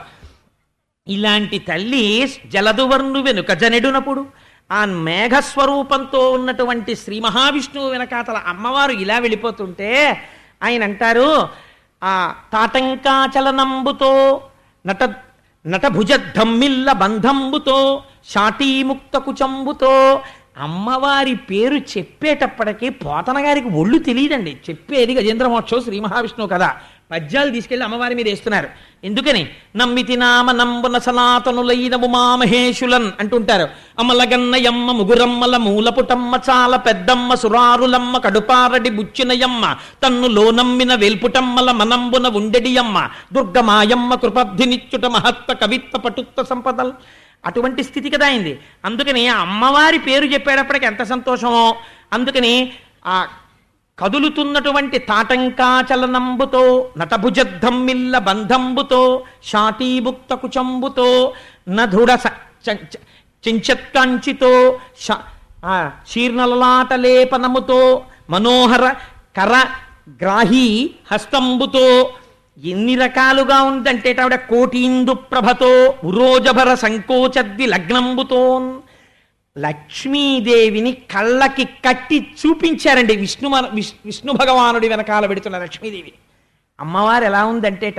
ఇలాంటి తల్లి జలదువర్ణు వెనుక జనెడునప్పుడు ఆ మేఘస్వరూపంతో ఉన్నటువంటి శ్రీ మహావిష్ణువు వెనకాతల అమ్మవారు ఇలా వెళ్ళిపోతుంటే ఆయన అంటారు ఆ తాటంకాచలనంబుతో నట నటభుజ ధమ్మిల్ల బంధంబుతో షాటీముక్త కుచంబుతో అమ్మవారి పేరు చెప్పేటప్పటికీ పోతన గారికి ఒళ్ళు తెలియదండి చెప్పేది గజేంద్ర మోక్షం శ్రీ మహావిష్ణువు కదా పద్యాలు తీసుకెళ్లి అమ్మవారి మీద వేస్తున్నారు ఎందుకని నమ్మితి నామ నంబున సనాతనులైన ఉమామహేషులన్ అంటుంటారు అమలగన్నయమ్మ ముగురమ్మల మూలపుటమ్మ చాలా పెద్దమ్మ సురారులమ్మ కడుపారడి బుచ్చినయమ్మ తన్ను లోనమ్మిన వెల్పుటమ్మల మనంబున ఉండెడియమ్మ దుర్గమాయమ్మ కృపబ్ధినిచ్చుట మహత్వ కవిత్వ పటుత్వ సంపదల్ అటువంటి స్థితి కదా అయింది అందుకని ఆ అమ్మవారి పేరు చెప్పేటప్పటికి ఎంత సంతోషమో అందుకని ఆ కదులుతున్నటువంటి తాటంకాచలనంబుతో నటభుజద్ధమ్మిల్ల బంధంబుతో షాటీభుక్త కుచంబుతో నధుడ స- చ- చ- చెంచత్కంచితో శ- ఆ, శీర్ణలలాట లేపనముతో మనోహర కర గ్రాహి హస్తంబుతో ఎన్ని రకాలుగా ఉందంటే ఆవిడ కోటీందు ప్రభతో ఉరోజభర సంకోచద్ది లగ్నంబుతో లక్ష్మీదేవిని కళ్ళకి కట్టి చూపించారండి విష్ణు మన- విష్- విష్ణు భగవానుడి వెనకాల పెడుతున్న లక్ష్మీదేవిని అమ్మవారు ఎలా ఉందంటేట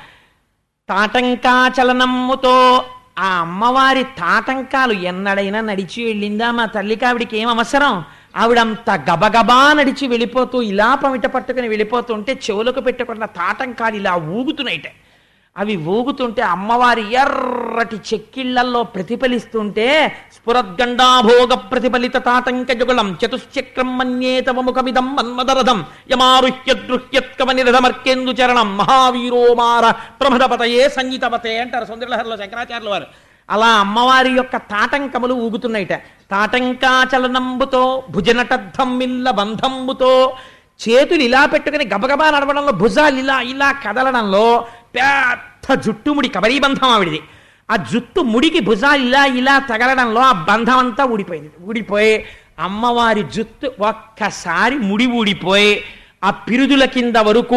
తాటంకాచలనమ్ముతో ఆ అమ్మవారి తాటంకాలు ఎన్నడైనా నడిచి వెళ్ళిందా మా తల్లికి ఆవిడికి ఏం అవసరం ఆవిడంత గబగబా నడిచి వెళ్ళిపోతూ ఇలా పమిట పట్టుకుని వెళ్ళిపోతుంటే చెవులకు పెట్టుకున్న తాటంకాలు ఇలా ఊగుతున్నాయిట అవి ఊగుతుంటే అమ్మవారి ఎర్రటి చెక్కిళ్లల్లో ప్రతిఫలిస్తుంటే స్ఫురద్గండాభోగ ప్రతిఫలిత తాటంక జుగళం చతుశ్చక్రం మన్యేతవ ముఖమిదం మన్మదరథం యమారుహ్యదృహ్యత్కమనిరథమర్కేందు చరణం మహావీరోమార ప్రమదపతయే సంగీతపతే అంటారు సుందరలహరిలో శంకరాచార్యుల వారు అలా అమ్మవారి యొక్క తాటంకములు ఊగుతున్నాయిట తాటంకాచలనంబుతో భుజనటద్ధమ్మిల్ల బంధంబుతో చేతులు ఇలా పెట్టుకుని గబగబా నడవడంలో భుజాలు ఇలా ఇలా కదలడంలో పెద్ద జుట్టుముడి కబరీబంధం ఆవిడిది ఆ జుట్టు ముడికి భుజాలు ఇలా ఇలా తగలడంలో ఆ బంధం అంతా ఊడిపోయింది ఊడిపోయి అమ్మవారి జుట్టు ఒక్కసారి ముడి ఊడిపోయి ఆ పిరుదుల కింద వరకు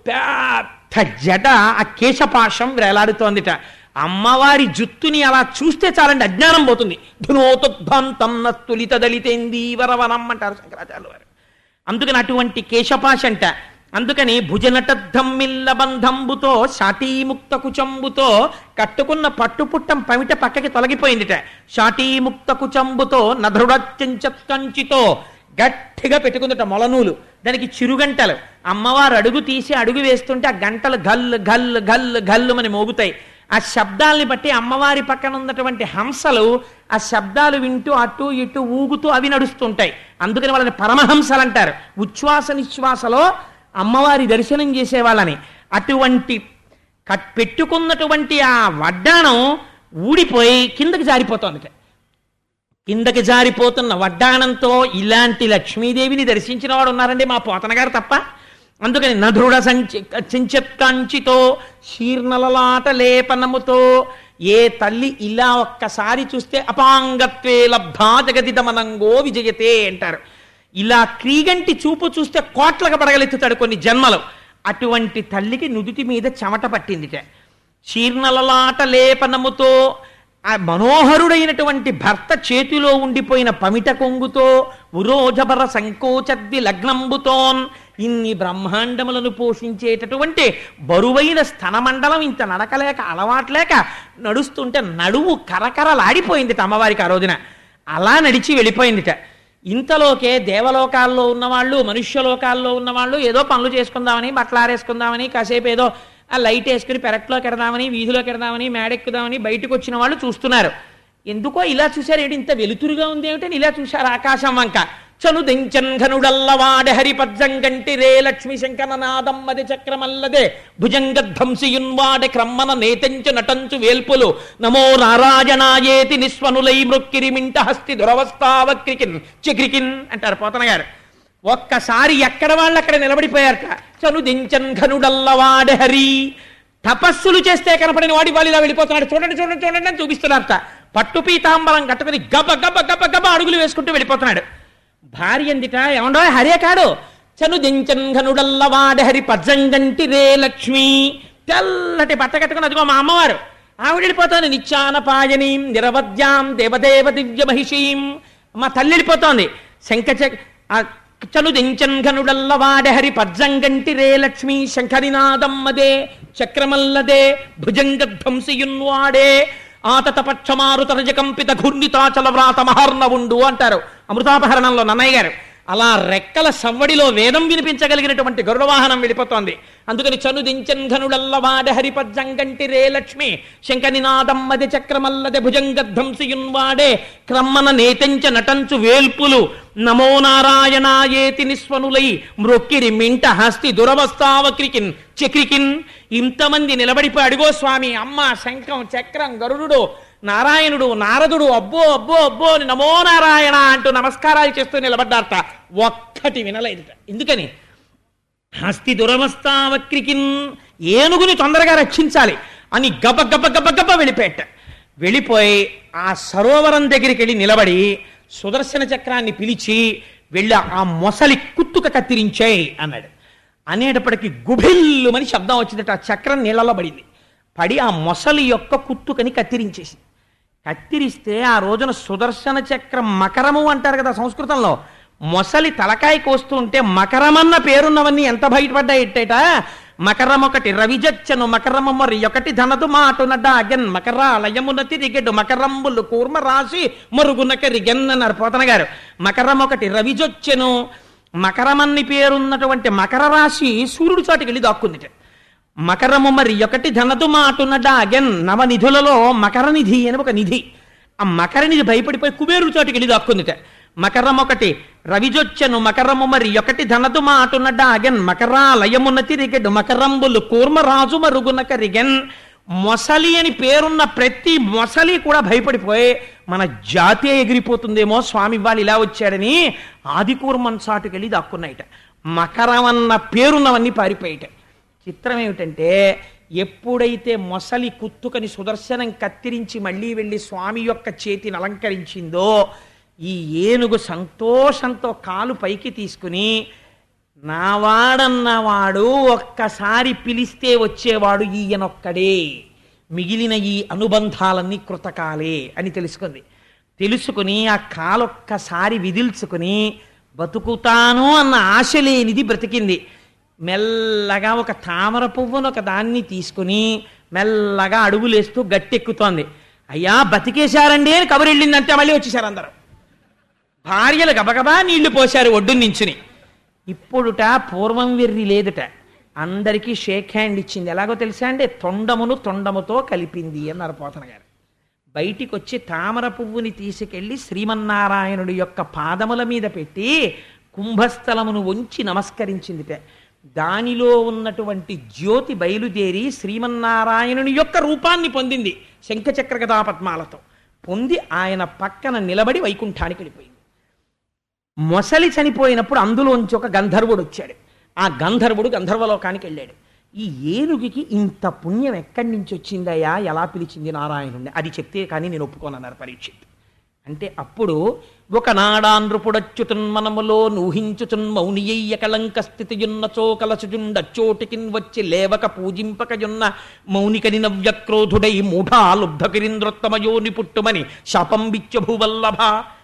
పెద్ద జడ ఆ కేశపాశం వేలాడుతోందిట అమ్మవారి జుత్తుని అలా చూస్తే చాలండి అజ్ఞానం పోతుంది ధునోతుద్భంతం నత్తులిత దళితేందీ వరవనం అంటారు శంకరాచార్యుల వారు అందుకని అటువంటి కేశపాశ అంట అందుకని భుజనటద్ధమ్మిల్ల బంధంబుతో షాటీముక్త కుచంబుతో కట్టుకున్న పట్టుపుట్టం పమిట పక్కకి తొలగిపోయిందిట షాటీముక్త కుచంబుతో నధృడత్యంచత్కంచితో గట్టిగా పెట్టుకుందట మొలనూలు దానికి చిరుగంటలు అమ్మవారు అడుగు తీసి అడుగు వేస్తుంటే ఆ గంటలు గల్లు గల్లు గల్లు గల్లు అని మోగుతాయి ఆ శబ్దాల్ని బట్టి అమ్మవారి పక్కన ఉన్నటువంటి హంసలు ఆ శబ్దాలు వింటూ అటు ఇటు ఊగుతూ అవి నడుస్తుంటాయి అందుకని వాళ్ళని పరమహంసలు అంటారు ఉచ్ఛ్వాస నిశ్వాసలో అమ్మవారి దర్శనం చేసేవాళ్ళని అటువంటి కట్ పెట్టుకున్నటువంటి ఆ వడ్డాణం ఊడిపోయి కిందకి జారిపోతోంది కిందకి జారిపోతున్న వడ్డాణంతో ఇలాంటి లక్ష్మీదేవిని దర్శించిన వాడు ఉన్నారండి మా పోతన గారు తప్ప అందుకని నధృడ సంచి చించత్కంచితో శీర్ణలలాట లేపనముతో ఏ తల్లి ఇలా ఒక్కసారి చూస్తే అపాంగత్వే లబ్ధా జగదిదమనంగో విజయతే అంటారు ఇలా క్రీగంటి చూపు చూస్తే కోట్లకు పడగలెత్తుతాడు కొన్ని జన్మలు అటువంటి తల్లికి నుదుటి మీద చెమట పట్టిందిట శీర్ణలలాట లేపనముతో ఆ మనోహరుడైనటువంటి భర్త చేతిలో ఉండిపోయిన పమిట కొంగుతో ఉరోజబర సంకోచద్ది లగ్నంబుతోన్ ఇన్ని బ్రహ్మాండములను పోషించేటటువంటి బరువైన స్థనమండలం ఇంత నడకలేక అలవాట్లేక నడుస్తుంటే నడువు కరకరలాడిపోయిందిట అమ్మవారికి ఆ రోజున అలా నడిచి వెళ్ళిపోయిందిట ఇంతలోకే దేవలోకాల్లో ఉన్నవాళ్ళు మనుష్యలోకాల్లో ఉన్నవాళ్ళు ఏదో పనులు చేసుకుందామని బట్టలు ఆరేసుకుందామని కాసేపు ఏదో ఆ లైట్ వేసుకుని పెరట్లోకి ఎడదామని వీధిలోకి ఎడదామని మేడెక్కుదామని బయటకు వచ్చిన వాళ్ళు చూస్తున్నారు ఎందుకో ఇలా చూశారు ఏంటి ఇంత వెలుతురుగా ఉంది ఏమిటని ఇలా చూశారు ఆకాశం వంక చను దెంచన్ ఘనుడల్లవాడ హరిపజ్జంగంటి రే లక్ష్మి శంకరనాదమ్మది చక్రమల్లదే భుజంగధ్వంసియున్వాడ క్రమ్మన నేతంచు నటంచు వేల్పులు నమో నారాయణాయేతి నిస్వనులై మృక్కిరిమింట హస్తి దురవస్థావక్రికిన్ చక్రికిన్ అంటారు పోతన గారు ఒక్కసారి ఎక్కడ వాళ్ళు అక్కడ నిలబడిపోయారట చను దించన్ ఘనుడల్లవాడ హరి తపస్సులు చేస్తే కనపడిన వాడి వాళ్ళు ఇలా వెళ్ళిపోతున్నాడు చూడండి చూడండి చూడండి అని చూపిస్తున్నారట పట్టు పీతాంబరం కట్టుకుని గబ గబ గబ గబ అడుగులు వేసుకుంటూ వెళ్ళిపోతున్నాడు భార్య ఎందిట ఏమండో హరే కాడు చను దించన్ ఘనుడల్లవాడ హరి పజ్జంగంటి రే లక్ష్మి తెల్లటి బట్ట కట్టుకుని అదిగో మా అమ్మవారు ఆవిడ వెళ్ళిపోతోంది నిత్యాన పాయనీం నిరవద్యాం దేవదేవ దివ్య మహిషీం మా తల్లి వెళ్ళిపోతోంది శంఖచ ఆ చను దించన్ ఘనుడల్లవాడ హరి పజ్జంగంటి రే లక్ష్మి శంఖరినాదమ్మదే చక్రమల్లదే భుజంగధ్వంసియున్వాడే ఆతత పక్షమారుతరజ కంపిత ఘూర్ణితాచల వ్రాత మహర్ణవుండు అంటారు అమృతాపహరణంలో నన్నయ్య గారు అలా రెక్కల సవ్వడిలో వేదం వినిపించగలిగినటువంటి గరుడ వాహనం వెళ్ళిపోతోంది అందుకని చను దించన్ ఘనుడల్లవాడ హరిపజ్జంగంటి రే లక్ష్మి శంఖనినాదమ్మది చక్రమల్లది భుజంగధ్వంసియున్వాడే క్రమ్మన నేతంచ నటంచు వేల్పులు నమో నారాయణాయేతి నిస్వనులై మ్రొక్కిరి మింట హస్తి దురవస్థావక్రికిన్ చక్రికిన్ ఇంతమంది నిలబడిపోయి అడిగో స్వామి అమ్మ శంఖం చక్రం గరుడు నారాయణుడు నారదుడు అబ్బో అబ్బో అబ్బో అని నమో నారాయణ అంటూ నమస్కారాలు చేస్తూ నిలబడ్డారట ఒక్క ఒక్కటి వినలేదుట ఎందుకని హస్తి దురవస్థావక్రికిన్ ఏనుగుని తొందరగా రక్షించాలి అని గబ గబ గబ గబ వెళ్ళిపోయాట వెళ్ళిపోయి ఆ సరోవరం దగ్గరికి వెళ్ళి నిలబడి సుదర్శన చక్రాన్ని పిలిచి వెళ్ళి ఆ మొసలి కుత్తుక కత్తిరించేయి అన్నాడు అనేటప్పటికి గుభిల్లుమని శబ్దం వచ్చిందట ఆ చక్రం నీళ్ళలో పడింది పడి ఆ మొసలి యొక్క కుత్తుకని కత్తిరించేసి కత్తిరిస్తే ఆ రోజున సుదర్శన చక్రం మకరము అంటారు కదా సంస్కృతంలో మొసలి తలకాయ కోస్తుంటే మకరమన్న పేరున్నవన్నీ ఎంత బయటపడ్డాయిట్టేట మకరం ఒకటి రవిజచ్చను మకరము మరి ఒకటి ధనదు మాటునడ్డ అగెన్ మకర లయమున తిరిగెడు మకరంబులు కూర్మ రాసి మరుగునక రిగెన్ అన్నారు పోతన గారు మకరం ఒకటి రవిజొచ్చెను మకరమన్ని పేరున్నటువంటి మకర రాశి సూర్యుడి చాటుకి వెళ్ళి దాక్కుందిట మకరము మరి ఒకటి ధనదు మాటునడ్డ అగెన్ నవనిధులలో మకర నిధి అని ఒక నిధి ఆ మకర నిధి భయపడిపోయి కుబేరు చోటికి వెళ్ళి దాక్కుందిట మకరం ఒకటి రవిజొచ్చెను మకరము మరి ఒకటి ధనదు మాటునడ్డ అగెన్ మకరా లయమున తిరిగెడు మకరంబులు కూర్మరాజు మరుగునక రిగెన్ మొసలి అని పేరున్న ప్రతి మొసలి కూడా భయపడిపోయి మన జాతే ఎగిరిపోతుందేమో స్వామి వాళ్ళు ఇలా వచ్చాడని ఆదికూర్మన్ చాటుకి వెళ్ళి దాక్కున్నాయిట మకరం అన్న పేరున్నవన్నీ పారిపోయాయిట చిత్రం ఏమిటంటే ఎప్పుడైతే మొసలి కుత్తుకని సుదర్శనం కత్తిరించి మళ్ళీ వెళ్ళి స్వామి యొక్క చేతిని అలంకరించిందో ఈ ఏనుగు సంతోషంతో కాలు పైకి తీసుకుని నావాడన్నవాడు ఒక్కసారి పిలిస్తే వచ్చేవాడు ఈయనొక్కడే మిగిలిన ఈ అనుబంధాలన్నీ కృతకాలే అని తెలుసుకుంది తెలుసుకుని ఆ కాలొక్కసారి విదిల్చుకుని బతుకుతాను అన్న ఆశ లేనిది బ్రతికింది మెల్లగా ఒక తామర పువ్వును ఒక దాన్ని తీసుకుని మెల్లగా అడుగులేస్తూ గట్టెక్కుతోంది అయ్యా బతికేశారండి అని కబురు వెళ్ళిందంటే మళ్ళీ వచ్చేసారు అందరూ భార్యలు గబగబా నీళ్లు పోశారు ఒడ్డు నించుని ఇప్పుడుట పూర్వం వెర్రి లేదుట అందరికీ షేక్ హ్యాండ్ ఇచ్చింది ఎలాగో తెలుసా అండి తొండమును తొండముతో కలిపింది అన్నారు పోతన గారు బయటికి వచ్చి తామర పువ్వుని తీసుకెళ్లి శ్రీమన్నారాయణుడి యొక్క పాదముల మీద పెట్టి కుంభస్థలమును వంచి నమస్కరించిందిట దానిలో ఉన్నటువంటి జ్యోతి బయలుదేరి శ్రీమన్నారాయణుని యొక్క రూపాన్ని పొందింది శంఖచక్ర గదాపద్మాలతో పొంది ఆయన పక్కన నిలబడి వైకుంఠానికి వెళ్ళిపోయింది మొసలి చనిపోయినప్పుడు అందులోంచి ఒక గంధర్వుడు వచ్చాడు ఆ గంధర్వుడు గంధర్వలోకానికి వెళ్ళాడు ఈ ఏనుగుకి ఇంత పుణ్యం ఎక్కడి నుంచి వచ్చిందయ్యా ఎలా పిలిచింది నారాయణుడిని అది చెప్తే కానీ నేను ఒప్పుకోనన్నారు పరీక్షిత్ అంటే అప్పుడు ఒకనాడాంధ్రుపుడచ్యుతున్ మనములో నూహించుచున్ మౌనియ్య కళంక స్థితియున్నచో కలసుజుండచ్చోటికిన్ వచ్చి లేవక పూజింపకయున్న మౌనికని నవ్యక్రోధుడై మూఢా లుబ్ధకిరింద్రోత్తమయోని పుట్టుమని శాపం భూవల్లభ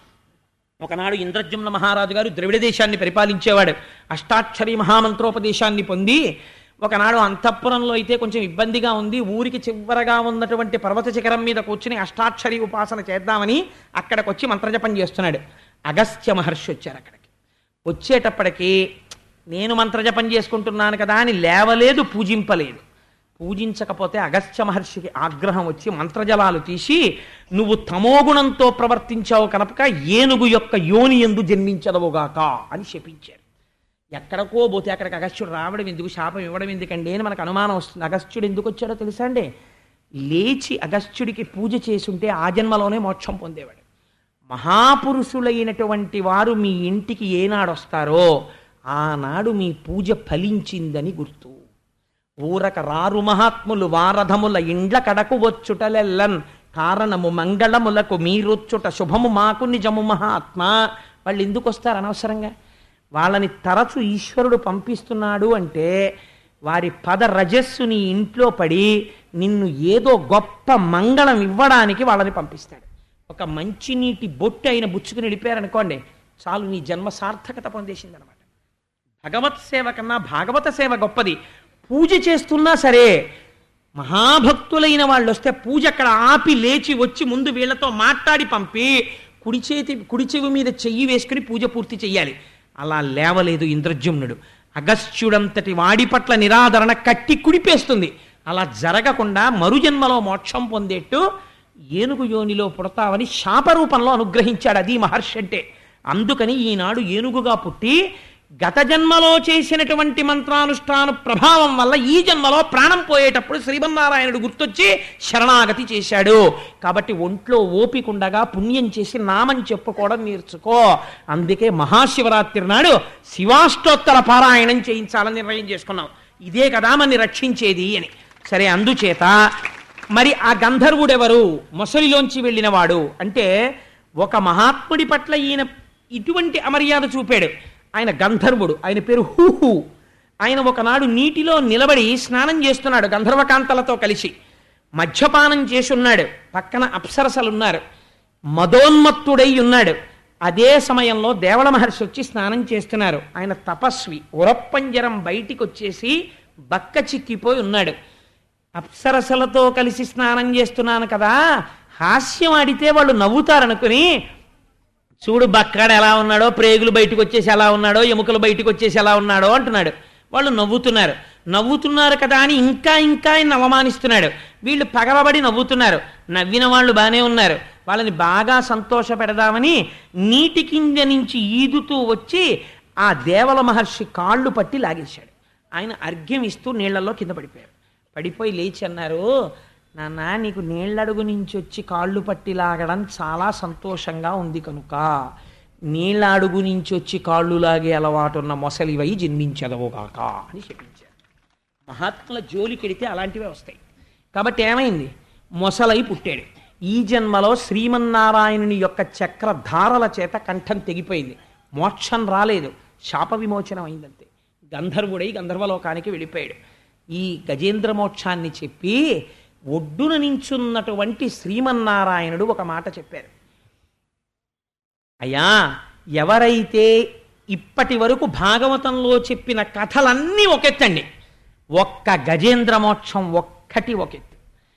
ఒకనాడు ఇంద్రజుమ్న మహారాజు గారు ద్రవిడ దేశాన్ని పరిపాలించేవాడు అష్టాక్షరి మహామంత్రోపదేశాన్ని పొంది ఒకనాడు అంతఃపురంలో అయితే కొంచెం ఇబ్బందిగా ఉంది ఊరికి చివరగా ఉన్నటువంటి పర్వత శిఖరం మీద కూర్చుని అష్టాక్షరి ఉపాసన చేద్దామని అక్కడికి వచ్చి మంత్రజపం చేస్తున్నాడు అగస్త్య మహర్షి వచ్చారు అక్కడికి వచ్చేటప్పటికి నేను మంత్రజపం చేసుకుంటున్నాను కదా అని లేవలేదు పూజింపలేదు పూజించకపోతే అగస్త్య మహర్షికి ఆగ్రహం వచ్చి మంత్రజలాలు తీసి నువ్వు తమోగుణంతో ప్రవర్తించావు కనుక ఏనుగు యొక్క యోని ఎందు జన్మించదవుగాక అని శపించారు ఎక్కడికో పోతే అక్కడికి అగస్త్యుడు రావడం ఎందుకు శాపం ఇవ్వడం ఎందుకండి అని మనకు అనుమానం వస్తుంది అగస్త్యుడు ఎందుకు వచ్చాడో తెలుసా అండి లేచి అగస్త్యుడికి పూజ చేసుంటే ఆ జన్మలోనే మోక్షం పొందేవాడు మహాపురుషులైనటువంటి వారు మీ ఇంటికి ఏనాడు వస్తారో ఆనాడు మీ పూజ ఫలించిందని గుర్తు ఊరక రారు మహాత్ములు వారధముల ఇండ్ల కడకు వచ్చుటలెల్లన్ కారణము మంగళములకు మీరొచ్చుట శుభము మాకు నిజము మహాత్మా వాళ్ళు ఎందుకు వస్తారు అనవసరంగా వాళ్ళని తరచు ఈశ్వరుడు పంపిస్తున్నాడు అంటే వారి పద రజస్సుని ఇంట్లో పడి నిన్ను ఏదో గొప్ప మంగళం ఇవ్వడానికి వాళ్ళని పంపిస్తాడు ఒక మంచినీటి బొట్టు అయిన బుచ్చుకుని వెళ్ళిపోయారనుకోండి చాలు నీ జన్మ సార్థకత పొందేసిందనమాట భగవత్ సేవ కన్నా భాగవత సేవ గొప్పది పూజ చేస్తున్నా సరే మహాభక్తులైన వాళ్ళు వస్తే పూజ అక్కడ ఆపి లేచి వచ్చి ముందు వీళ్ళతో మాట్లాడి పంపి కుడి చేతి కుడి చెవి మీద చెయ్యి వేసుకుని పూజ పూర్తి చెయ్యాలి అలా లేవలేదు ఇంద్రజుమ్నుడు అగస్త్యుడంతటి వాడి పట్ల నిరాదరణ కట్టి కుడిపేస్తుంది అలా జరగకుండా మరుజన్మలో మోక్షం పొందేట్టు ఏనుగు యోనిలో పుడతావని శాపరూపంలో అనుగ్రహించాడు అది మహర్షి అంటే అందుకని ఈనాడు ఏనుగుగా పుట్టి గత జన్మలో చేసినటువంటి మంత్రానుష్ఠాన ప్రభావం వల్ల ఈ జన్మలో ప్రాణం పోయేటప్పుడు శ్రీమన్నారాయణుడు గుర్తొచ్చి శరణాగతి చేశాడు కాబట్టి ఒంట్లో ఓపికండగా పుణ్యం చేసి నామం చెప్పుకోవడం నేర్చుకో అందుకే మహాశివరాత్రి నాడు శివాష్టోత్తర పారాయణం చేయించాలని నిర్ణయం చేసుకున్నాం ఇదే కదా మనని రక్షించేది అని సరే అందుచేత మరి ఆ గంధర్వుడెవరు మొసలిలోంచి వెళ్ళినవాడు అంటే ఒక మహాత్ముడి పట్ల ఈయన ఇటువంటి అమర్యాద చూపాడు ఆయన గంధర్వుడు ఆయన పేరు హూహు ఆయన ఒకనాడు నీటిలో నిలబడి స్నానం చేస్తున్నాడు గంధర్వకాంతలతో కలిసి మద్యపానం చేసి ఉన్నాడు పక్కన అప్సరసలున్నారు మదోన్మత్తుడై ఉన్నాడు అదే సమయంలో దేవళ మహర్షి వచ్చి స్నానం చేస్తున్నారు ఆయన తపస్వి ఉరప్పంజరం బయటికి వచ్చేసి బక్క చిక్కిపోయి ఉన్నాడు అప్సరసలతో కలిసి స్నానం చేస్తున్నాను కదా హాస్యం ఆడితే వాళ్ళు నవ్వుతారనుకుని చూడు బక్కాడు ఎలా ఉన్నాడో ప్రేగులు బయటకు వచ్చేసి ఎలా ఉన్నాడో ఎముకలు బయటకు వచ్చేసి ఎలా ఉన్నాడో అంటున్నాడు వాళ్ళు నవ్వుతున్నారు నవ్వుతున్నారు కదా అని ఇంకా ఇంకా ఆయన అవమానిస్తున్నాడు వీళ్ళు పగలబడి నవ్వుతున్నారు నవ్విన వాళ్ళు బాగానే ఉన్నారు వాళ్ళని బాగా సంతోష పెడదామని నీటి కింద నుంచి ఈదుతూ వచ్చి ఆ దేవల మహర్షి కాళ్ళు పట్టి లాగేశాడు ఆయన అర్ఘ్యం ఇస్తూ నీళ్లలో కింద పడిపోయారు పడిపోయి లేచి అన్నారు నాన్న నీకు నీళ్ళడుగు నుంచి వచ్చి కాళ్ళు పట్టి లాగడం చాలా సంతోషంగా ఉంది కనుక నీళ్ళ అడుగు నుంచి వచ్చి కాళ్ళు లాగే అలవాటు ఉన్న మొసలివై జన్మించదవుగాక అని చెప్పించారు మహాత్ముల జోలికెడితే అలాంటివే వస్తాయి కాబట్టి ఏమైంది మొసలై పుట్టాడు ఈ జన్మలో శ్రీమన్నారాయణుని యొక్క చక్రధారల చేత కంఠం తెగిపోయింది మోక్షం రాలేదు శాప విమోచనం అయిందంతే గంధర్వుడై గంధర్వలోకానికి వెళ్ళిపోయాడు ఈ గజేంద్ర మోక్షాన్ని చెప్పి ఒడ్డున నించున్నటువంటి శ్రీమన్నారాయణుడు ఒక మాట చెప్పారు అయ్యా ఎవరైతే ఇప్పటి వరకు భాగవతంలో చెప్పిన కథలన్నీ ఒకెత్తండి ఒక్క గజేంద్ర మోక్షం ఒక్కటి ఒకెత్తు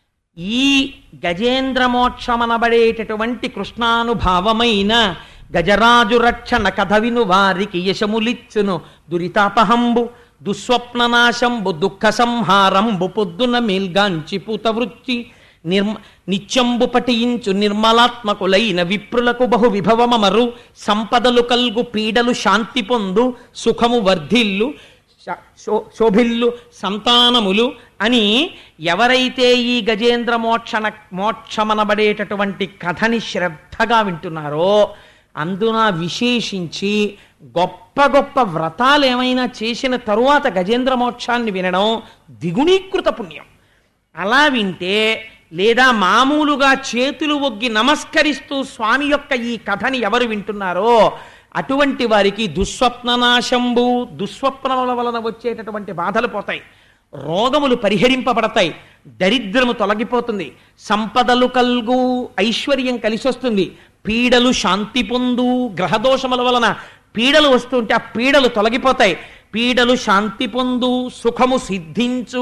ఈ గజేంద్ర మోక్షమనబడేటటువంటి కృష్ణానుభావమైన గజరాజు రక్షణ కథ విను వారికి యశములిచ్చును దురితాపహంబు దుస్వప్ననాశంబు దుఃఖ సంహారంబు పొద్దున మేల్గాంచి పూతవృత్తి నిర్మ నిత్యంబు పటియించు నిర్మలాత్మకులైన విప్రులకు బహు విభవమరు సంపదలు కల్గు పీడలు శాంతి పొందు సుఖము వర్ధిల్లు శ- శో- శోభిల్లు సంతానములు అని ఎవరైతే ఈ గజేంద్ర మోక్షణ మోక్షమనబడేటటువంటి కథని శ్రద్ధగా వింటున్నారో అందున విశేషించి గొప్ప గొప్ప వ్రతాలు ఏమైనా చేసిన తరువాత గజేంద్ర మోక్షాన్ని వినడం దిగుణీకృత పుణ్యం అలా వింటే లేదా మామూలుగా చేతులు ఒగ్గి నమస్కరిస్తూ స్వామి యొక్క ఈ కథని ఎవరు వింటున్నారో అటువంటి వారికి దుస్వప్ననాశంబు దుస్వప్నముల వలన వచ్చేటటువంటి బాధలు పోతాయి రోగములు పరిహరింపబడతాయి దరిద్రము తొలగిపోతుంది సంపదలు కల్గు ఐశ్వర్యం కలిసొస్తుంది పీడలు శాంతి పొందు గ్రహదోషముల వలన పీడలు వస్తుంటే ఆ పీడలు తొలగిపోతాయి పీడలు శాంతి పొందు సుఖము సిద్ధించు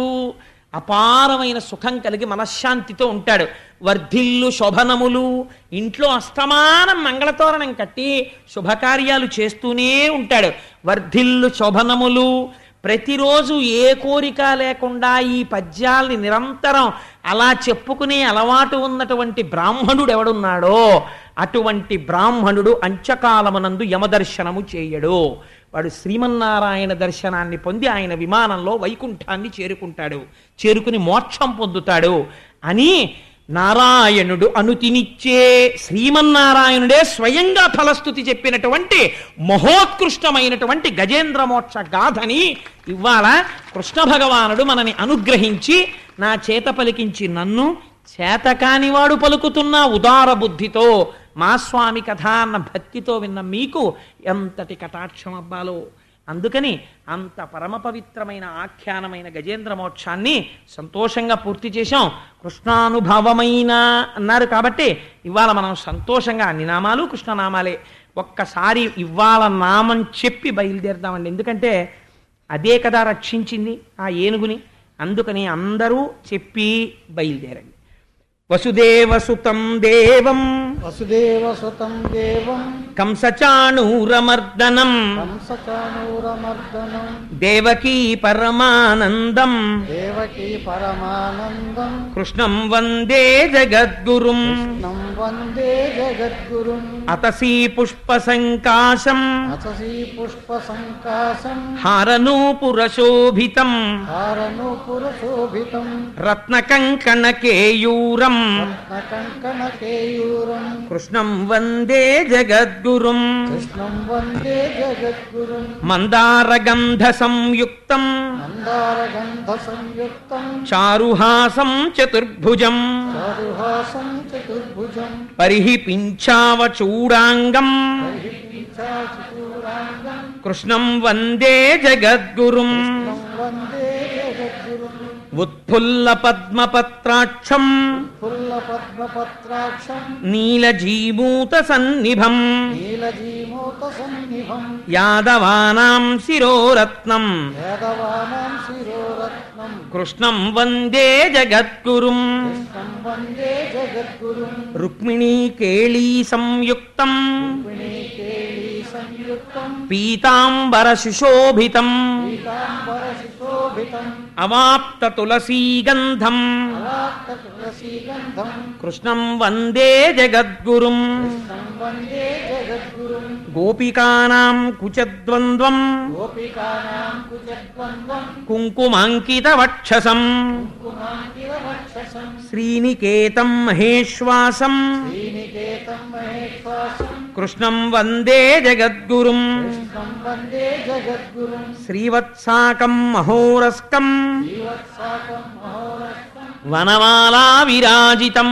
అపారమైన సుఖం కలిగి మనశ్శాంతితో ఉంటాడు వర్ధిల్లు శోభనములు ఇంట్లో అస్తమానం మంగళతోరణం కట్టి శుభకార్యాలు చేస్తూనే ఉంటాడు వర్ధిల్లు శోభనములు ప్రతిరోజు ఏ కోరిక లేకుండా ఈ పద్యాల్ని నిరంతరం అలా చెప్పుకునే అలవాటు ఉన్నటువంటి బ్రాహ్మణుడు ఎవడున్నాడో అటువంటి బ్రాహ్మణుడు అంచకాలమునందు యమదర్శనము చేయడు వాడు శ్రీమన్నారాయణ దర్శనాన్ని పొంది ఆయన విమానంలో వైకుంఠాన్ని చేరుకుంటాడు చేరుకుని మోక్షం పొందుతాడు అని నారాయణుడు అనుతినిచ్చే శ్రీమన్నారాయణుడే స్వయంగా ఫలస్థుతి చెప్పినటువంటి మహోత్కృష్టమైనటువంటి గజేంద్ర మోక్ష గాథని ఇవాళ కృష్ణ భగవానుడు మనని అనుగ్రహించి నా చేత పలికించి నన్ను చేతకానివాడు పలుకుతున్న ఉదార బుద్ధితో మా స్వామి కథ అన్న భక్తితో విన్న మీకు ఎంతటి కటాక్షం అబ్బాలో అందుకని అంత పరమ పవిత్రమైన ఆఖ్యానమైన గజేంద్ర మోక్షాన్ని సంతోషంగా పూర్తి చేశాం కృష్ణానుభవమైన అన్నారు కాబట్టి ఇవాళ మనం సంతోషంగా అన్ని నామాలు కృష్ణనామాలే ఒక్కసారి ఇవాళ నామం చెప్పి బయలుదేరదామండి ఎందుకంటే అదే కదా రక్షించింది ఆ ఏనుగుని అందుకని అందరూ చెప్పి బయలుదేరండి వసుదేవసుతం దేవం వసుదేవసుతం దేవం కంసచాణూరమర్దనం కంసచాణూరమర్దనం దేవకీ పరమానందం దేవకీ పరమానందం కృష్ణం వందే జగద్గురుం కృష్ణం వందే జగద్గురుం అతసీ పుష్పసంకాశం అససీ పుష్ప సంకాశం హారనూపురశోభితం హారనూపురశోభితం రత్నకంకణకేయూరం రత్నకంకణకేయూరం కృష్ణం వందే జగద్గురుం కృష్ణం వందే జగద్గురుం మందారగంధ సంయుక్తం మందారగంధ సంయుక్తం చారుహాసం చతుర్భుజం చారుహాసం చతుర్భుజం పరిహి పింఛావచూడాంగం చూరాంగం కృష్ణం వందే జగద్గురుం వందే జగద్గురుం ఉత్ఫుల్ల పద్మపత్రాక్షం ఫుల్ల పద్మపత్రాక్షం నీలజీమూత సన్నిభం నీలజీమూత సన్నిభం యాదవానాం శిరోరత్నం వేదవానాం శిరోరత్నం కృష్ణం వందే జగద్గురుం కృష్ణం వందే జగద్గురుం రుక్మిణీ కేళీ సంయుక్తం విణీకేళీ సంయుక్తం పీతాంబర సుశోభితం పీతాంబర శిశోభితం అవాప్త తులసీగంధం అలాక్త తులసీగంధం కృష్ణం వందే జగద్గురుం కృష్ణం వందే జగద్గురుం గోపికానాం కుచద్వంద్వం గోపికానాం కుజద్వంద్వం కుంకుమాంకిత వక్షసం కుమాంకిరవక్షసం శ్రీనికేతం మహేశ్వాసం శ్రీనికేతం మహేశ్వాసం కృష్ణం వందే జగద్గురుం కృష్ణం వందే జగద్గురుం శ్రీవత్సాకం మహోరస్కం జీవత్సాకం మహోరస్తం వనమాలా విరాజితం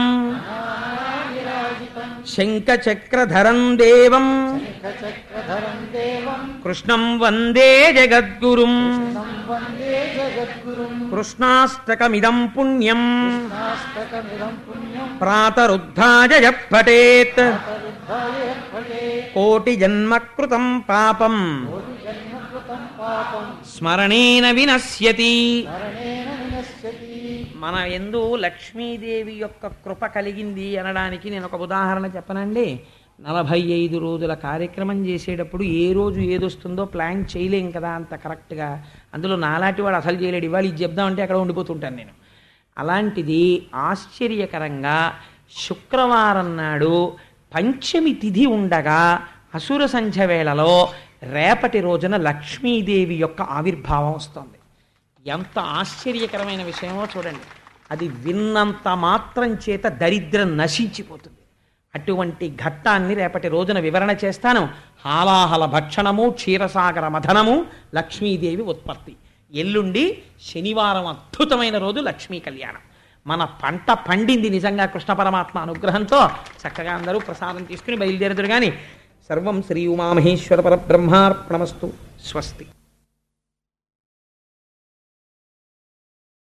విరాజితం శంఖచక్రధరం దేవం శంఖచక్రధరం దేవం కృష్ణం వందే జగద్గురుం తం వందే జగద్గురుం కృష్ణాష్టకమిదం పుణ్యం నాస్తకమిదం పుణ్యం ప్రాతరుద్ధాయ జపఠేత్ తరుద్ధాయ ఫలే కోటి జన్మకృతం పాపం జన్మకృతం పాపం స్మరణేన వినశ్యతి మరణేన వినశ్యతి మన ఎందు లక్ష్మీదేవి యొక్క కృప కలిగింది అనడానికి నేను ఒక ఉదాహరణ చెప్పనండి నలభై ఐదు రోజుల కార్యక్రమం చేసేటప్పుడు ఏ రోజు ఏదొస్తుందో ప్లాన్ చేయలేం కదా అంత కరెక్ట్గా అందులో నాలాంటి వాడు అసలు చేయలేడు ఇవాళ ఇది చెప్దామంటే అక్కడ ఉండిపోతుంటాను నేను అలాంటిది ఆశ్చర్యకరంగా శుక్రవారం నాడు పంచమి తిథి ఉండగా అసుర సంధ్య వేళలో రేపటి రోజున లక్ష్మీదేవి యొక్క ఆవిర్భావం వస్తుంది ఎంత ఆశ్చర్యకరమైన విషయమో చూడండి అది విన్నంత మాత్రం చేత దరిద్రం నశించిపోతుంది అటువంటి ఘట్టాన్ని రేపటి రోజున వివరణ చేస్తాను హాలాహల భక్షణము క్షీరసాగర మథనము లక్ష్మీదేవి ఉత్పత్తి ఎల్లుండి శనివారం అద్భుతమైన రోజు లక్ష్మీ కళ్యాణం మన పంట పండింది నిజంగా కృష్ణ పరమాత్మ అనుగ్రహంతో చక్కగా అందరూ ప్రసాదం తీసుకుని బయలుదేరదురు కానీ సర్వం శ్రీ ఉమామహేశ్వర పరబ్రహ్మార్పణమస్తు స్వస్తి